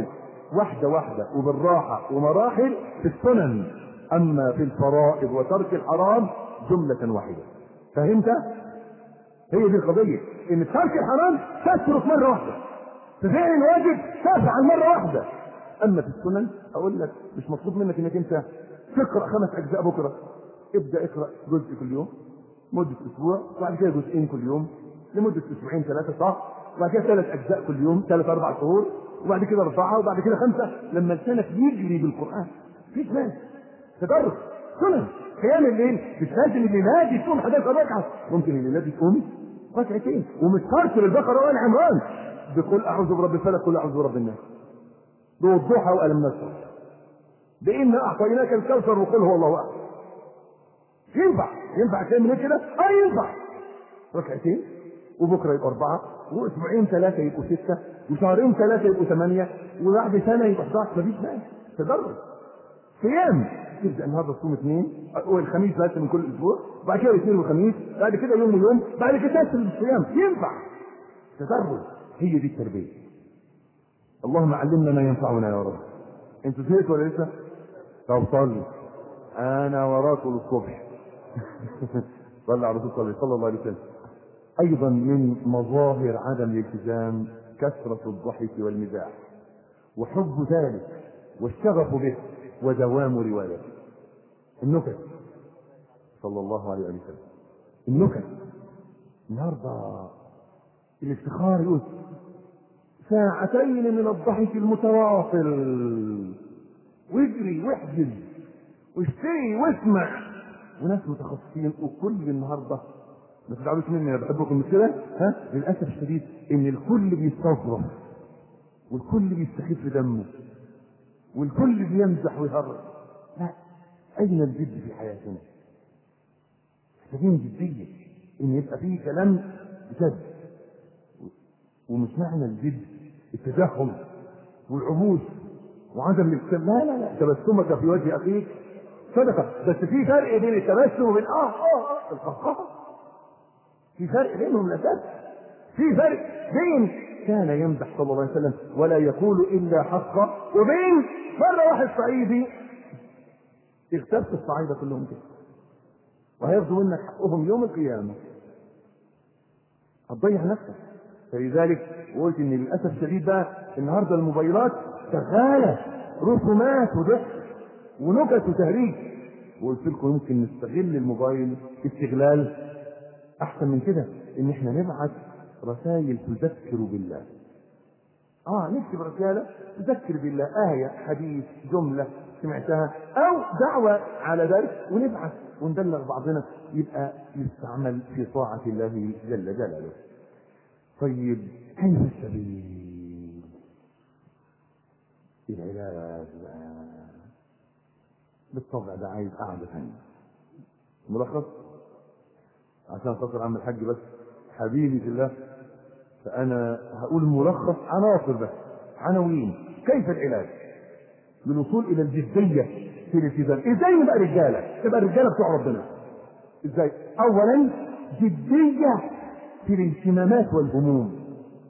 واحدة واحدة وبالراحة ومراحل في السنن أما في الفرائض وترك الحرام جملة واحدة فهمت؟ هي دي القضية إن ترك الحرام تترك مرة واحدة في فعل الواجب تفعل مرة واحدة أما في السنن أقول لك مش مطلوب منك إنك أنت تقرأ خمس أجزاء بكرة ابدأ اقرأ جزء كل يوم مدة أسبوع وبعد كده جزئين كل يوم لمدة أسبوعين ثلاثة صح وبعد كده ثلاث أجزاء كل يوم ثلاث أربع شهور وبعد كده أربعة وبعد كده خمسة لما لسانك يجري بالقرآن مفيش ناس تدرس سنن قيام الليل مش لازم الليلة دي تقوم 11 ركعة ممكن الليلة دي تقوم ركعتين ومش شرط للبقرة ولا عمران بقول أعوذ برب الفلق قل أعوذ برب الناس بوضوحها وألم نشرح بإنا أعطيناك الكوثر وقل هو الله أحد ينفع ينفع تعمل ايه كده؟ اه ينفع ركعتين وبكره يبقوا اربعه واسبوعين ثلاثه يبقوا سته وشهرين ثلاثه يبقوا ثمانيه وبعد سنه يبقى 11 مفيش مانع تدرج صيام تبدا النهارده تصوم اثنين والخميس بس من كل اسبوع بعد كده الاثنين والخميس بعد كده يوم ويوم بعد كده تسلم الصيام ينفع تدرج هي دي التربيه اللهم علمنا ما ينفعنا يا رب انتوا زهقتوا ولا لسه؟ طب صلي انا وراكم الصبح صلى على الرسول صلى صلى الله عليه وسلم ايضا من مظاهر عدم الالتزام كثرة الضحك والمزاح وحب ذلك والشغف به ودوام روايته النكت صلى الله عليه وسلم النكت النهارده الافتخار يقول ساعتين من الضحك المتواصل واجري واحجز واشتري واسمع وناس متخصصين وكل النهارده ما تزعلوش مني انا بحبكم مش كده ها للاسف الشديد ان الكل بيستظرف والكل بيستخف دمه والكل بيمزح ويهرج لا اين الجد في حياتنا محتاجين جديه ان يبقى فيه كلام جد ومش معنى الجد التدخل والعبوس وعدم الابتسام لا لا لا تبسمك في وجه اخيك صدقه بس في فرق بين التبسم وبين اه اه اه القهقه في فرق بينهم الاساس في فرق بين كان يمدح صلى الله عليه وسلم ولا يقول الا حقا وبين مره واحد صعيدي اغتبت الصعايده كلهم كده وهياخدوا منك حقهم يوم القيامه هتضيع نفسك فلذلك قلت ان للاسف الشديد بقى النهارده الموبايلات شغاله رسومات وضحك ونكت وتهريج وقلت لكم يمكن نستغل الموبايل استغلال احسن من كده ان احنا نبعث رسائل تذكر بالله اه نكتب رسالة تذكر بالله آية حديث جملة سمعتها أو دعوة على ذلك ونبعث وندلغ بعضنا يبقى يستعمل في طاعة الله جل جلاله. طيب كيف السبيل؟ العلاج بالطبع ده عايز قعدة ثانية. ملخص عشان خاطر عم الحاج بس حبيبي في الله فأنا هقول ملخص عناصر بس عناوين كيف العلاج؟ للوصول إلى الجدية في الالتزام، إزاي نبقى رجالة؟ تبقى الرجالة بتوع ربنا. إزاي؟ أولا جدية في الاهتمامات والهموم.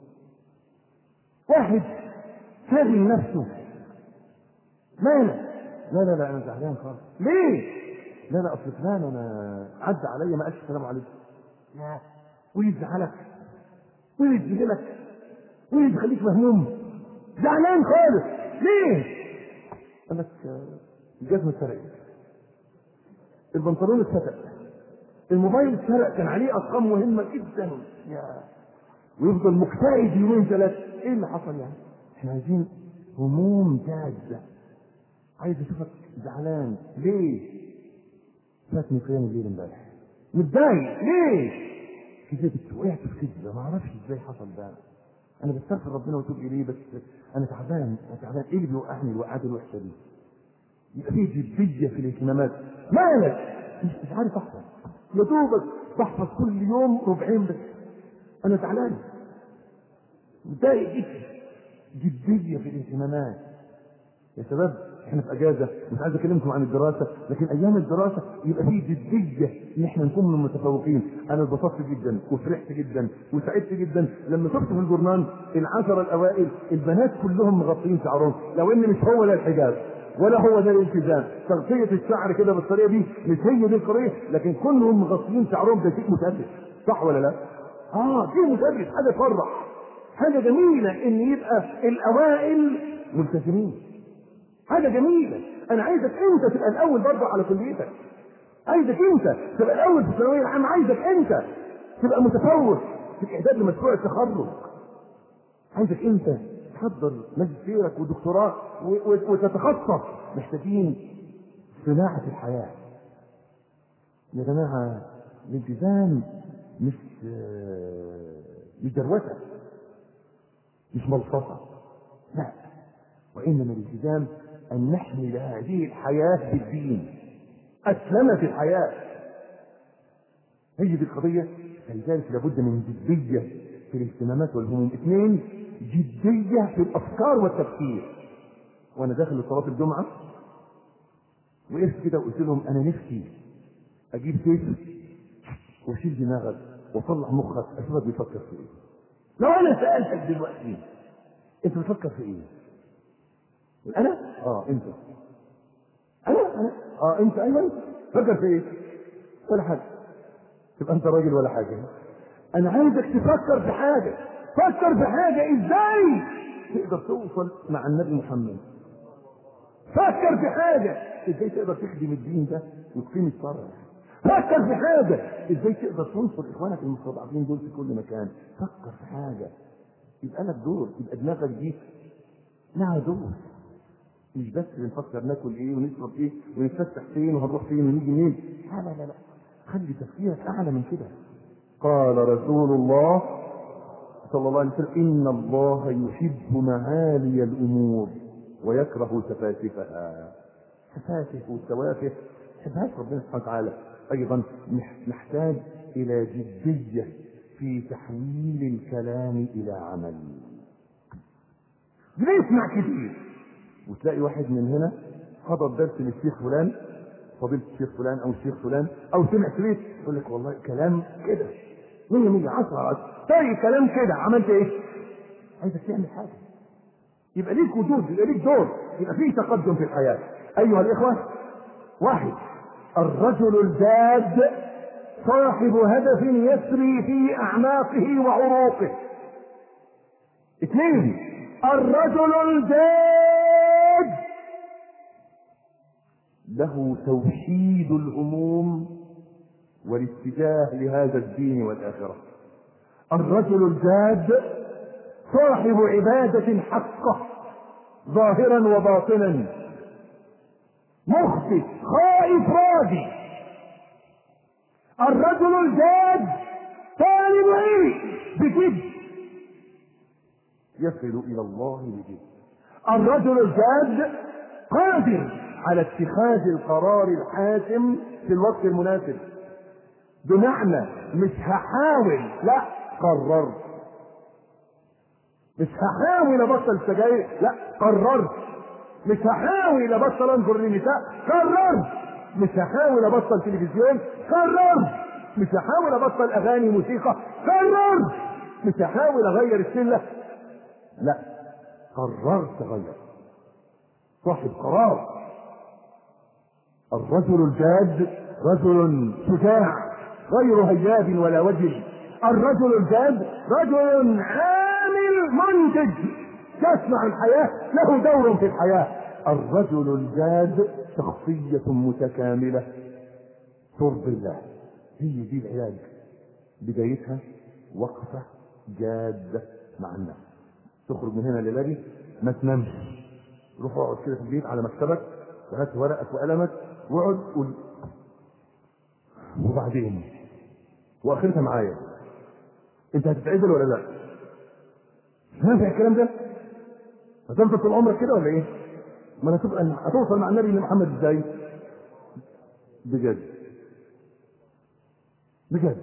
واحد شاغل نفسه مالك؟ لا لا لا أنا زعلان خالص. ليه؟ لا لا أصل فلان أنا عدى عليا ما قالش السلام عليكم. لا ويزعلك ويزعلك ويخليك مهموم زعلان خالص ليه؟ قال لك الجزمة اتسرقت البنطلون اتسرق الموبايل اتسرق كان عليه ارقام مهمة جدا يا ويفضل مكتئب يومين ثلاثة ايه اللي حصل يعني؟ احنا عايزين هموم جادة عايز اشوفك زعلان ليه؟ فاتني قيام الليل امبارح متضايق ليه؟ كذبت وقعت في كذبه ما اعرفش ازاي حصل ده انا بستغفر ربنا واتوب اليه بس انا تعبان انا تعبان ايه اللي بيوقعني الوقعات الوحشه دي؟ يبقى في جديه في الاهتمامات مالك؟ مش, مش عارف احفظ يا دوبك بحفظ كل يوم ربعين بس انا زعلان متضايق جدا جديه في الاهتمامات يا شباب احنا في اجازه مش عايز اكلمكم عن الدراسه لكن ايام الدراسه يبقى في جديه ان احنا نكون من المتفوقين انا اتبسطت جدا وفرحت جدا وسعدت جدا لما شفت في الجورنال العشره الاوائل البنات كلهم مغطين شعرهم لو ان مش هو ده الحجاب ولا هو ده الالتزام تغطيه الشعر كده بالطريقه دي مش هي دي القضيه لكن كلهم مغطيين شعرهم ده شيء مشرف صح ولا لا؟ اه شيء مشرف حاجه تفرح حاجه جميله ان يبقى الاوائل ملتزمين حاجه جميله انا عايزك انت تبقى الاول برضه على كليتك عايزك انت تبقى الاول في الثانويه العامه عايزك انت تبقى متفوق في الاعداد لمشروع التخرج عايزك انت تحضر ماجستيرك ودكتوراه و- و- وتتخصص محتاجين صناعه الحياه يا جماعه الالتزام مش آه، مش دروسه مش ملصقه لا وانما الالتزام ان نحمل هذه الحياه بالدين اسلمت الحياه هي دي القضيه فلذلك لابد من جديه في الاهتمامات والهموم اثنين جديه في الافكار والتفكير وانا داخل صلاه الجمعه وقفت كده وقلت لهم انا نفسي اجيب سيف واشيل دماغك واطلع مخك اشوفك بيفكر في ايه لو انا سالتك دلوقتي انت بتفكر في ايه انا اه انت انا انا اه انت ايوه انت فكر في ايه ولا حاجه تبقى انت راجل ولا حاجه انا عايزك تفكر في حاجه فكر في حاجه ازاي تقدر توصل مع النبي محمد فكر في حاجه ازاي تقدر تخدم الدين ده وتقيم الشرع فكر في حاجه ازاي تقدر تنصر اخوانك المستضعفين دول في كل مكان فكر في حاجه يبقى لك دور يبقى دماغك دي لها دور مش بس بنفكر ناكل ايه ونشرب ايه ونتفسح فين وهنروح فين ونيجي منين لا لا لا لا خلي تفكيرك اعلى من كده قال رسول الله صلى الله عليه وسلم ان الله يحب معالي الامور ويكره سفاسفها سفاسف والسوافف يحبهاش ربنا سبحانه وتعالى ايضا نح- نحتاج الى جديه في تحويل الكلام الى عمل بنسمع كتير وتلاقي واحد من هنا حضر درس للشيخ فلان فضيلة الشيخ فلان او الشيخ فلان او سمع شريط يقول لك والله كلام كده 100 100 10 10 طيب كلام كده عملت ايه؟ عايزك تعمل حاجه يبقى ليك وجود يبقى ليك دور يبقى فيه تقدم في الحياه ايها الاخوه واحد الرجل الجاد صاحب هدف يسري في اعماقه وعروقه اثنين الرجل الجاد له توحيد الهموم والاتجاه لهذا الدين والاخره الرجل الجاد صاحب عباده حقه ظاهرا وباطنا مخبت خائف راجي الرجل الجاد طالب علم بجد يصل الى الله بجد الرجل الجاد قادر على اتخاذ القرار الحاسم في الوقت المناسب بمعنى مش هحاول لا قررت مش هحاول ابطل سجاير لا قررت مش هحاول ابطل انظر للنساء قررت مش هحاول ابطل تلفزيون قررت مش هحاول ابطل اغاني موسيقى قررت مش هحاول اغير السله لا قررت اغير صاحب قرار الرجل الجاد رجل شجاع غير هياب ولا وجل الرجل الجاد رجل عامل منتج يصنع الحياة له دور في الحياة الرجل الجاد شخصية متكاملة ترضي الله هي دي العلاج بدايتها وقفة جادة مع النفس تخرج من هنا للابي ما تنامش روح اقعد كده في البيت على مكتبك وهات ورقك وقلمك واقعد قول وبعدين واخرتها معايا انت هتتعزل ولا لا؟ نافع الكلام ده؟ هتفضل طول عمرك كده ولا ايه؟ ما هتبقى هتوصل مع النبي محمد ازاي؟ بجد بجد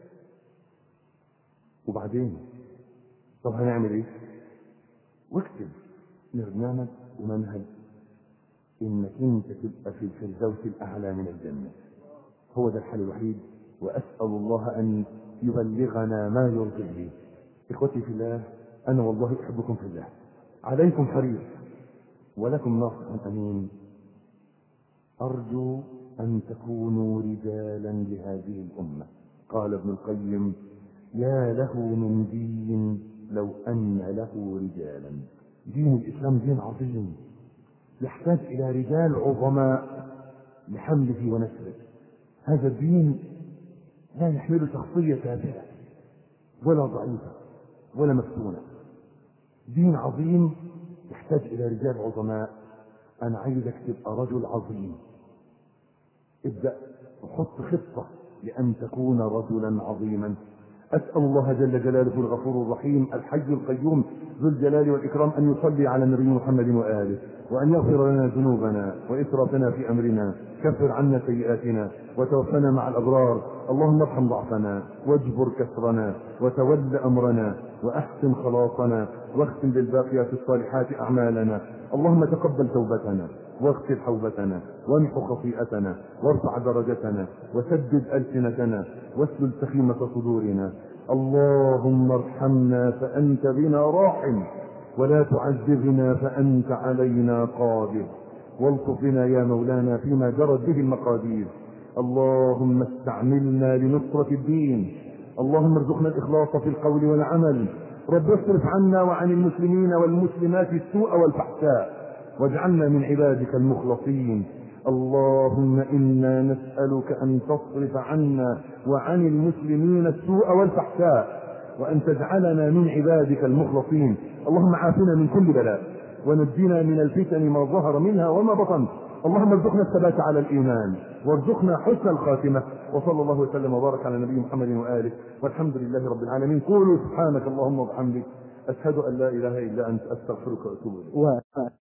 وبعدين طب هنعمل ايه؟ واكتب برنامج ومنهج انك انت تبقى في الفردوس الاعلى من الجنه هو ده الحل الوحيد واسال الله ان يبلغنا ما يرضي به اخوتي في الله انا والله احبكم في الله عليكم حريص ولكم ناصح امين ارجو ان تكونوا رجالا لهذه الامه قال ابن القيم يا له من دين لو ان له رجالا دين الاسلام دين عظيم يحتاج الى رجال عظماء لحمله ونشره هذا الدين لا يحمل شخصيه تافهه ولا ضعيفه ولا مفتونه دين عظيم يحتاج الى رجال عظماء انا عايزك تبقى رجل عظيم ابدا وحط خطه لان تكون رجلا عظيما اسال الله جل جلاله الغفور الرحيم الحي القيوم ذو الجلال والاكرام ان يصلي على النبي محمد واله وان يغفر لنا ذنوبنا واسرافنا في امرنا كفر عنا سيئاتنا وتوفنا مع الابرار اللهم ارحم ضعفنا واجبر كسرنا وتول امرنا واحسن خلاصنا واختم بالباقيات الصالحات اعمالنا اللهم تقبل توبتنا واغفر حوبتنا وامح خطيئتنا وارفع درجتنا وسدد ألسنتنا واسلل سخيمة صدورنا اللهم ارحمنا فأنت بنا راحم ولا تعذبنا فأنت علينا قادر والطف بنا يا مولانا فيما جرت به المقادير اللهم استعملنا لنصرة الدين اللهم ارزقنا الإخلاص في القول والعمل رب اصرف عنا وعن المسلمين والمسلمات السوء والفحشاء واجعلنا من عبادك المخلصين اللهم انا نسالك ان تصرف عنا وعن المسلمين السوء والفحشاء وان تجعلنا من عبادك المخلصين اللهم عافنا من كل بلاء ونجنا من الفتن ما ظهر منها وما بطن اللهم ارزقنا الثبات على الايمان وارزقنا حسن الخاتمه وصلى الله وسلم وبارك على نبي محمد واله والحمد لله رب العالمين قولوا سبحانك اللهم وبحمدك اشهد ان لا اله الا انت استغفرك واتوب اليك و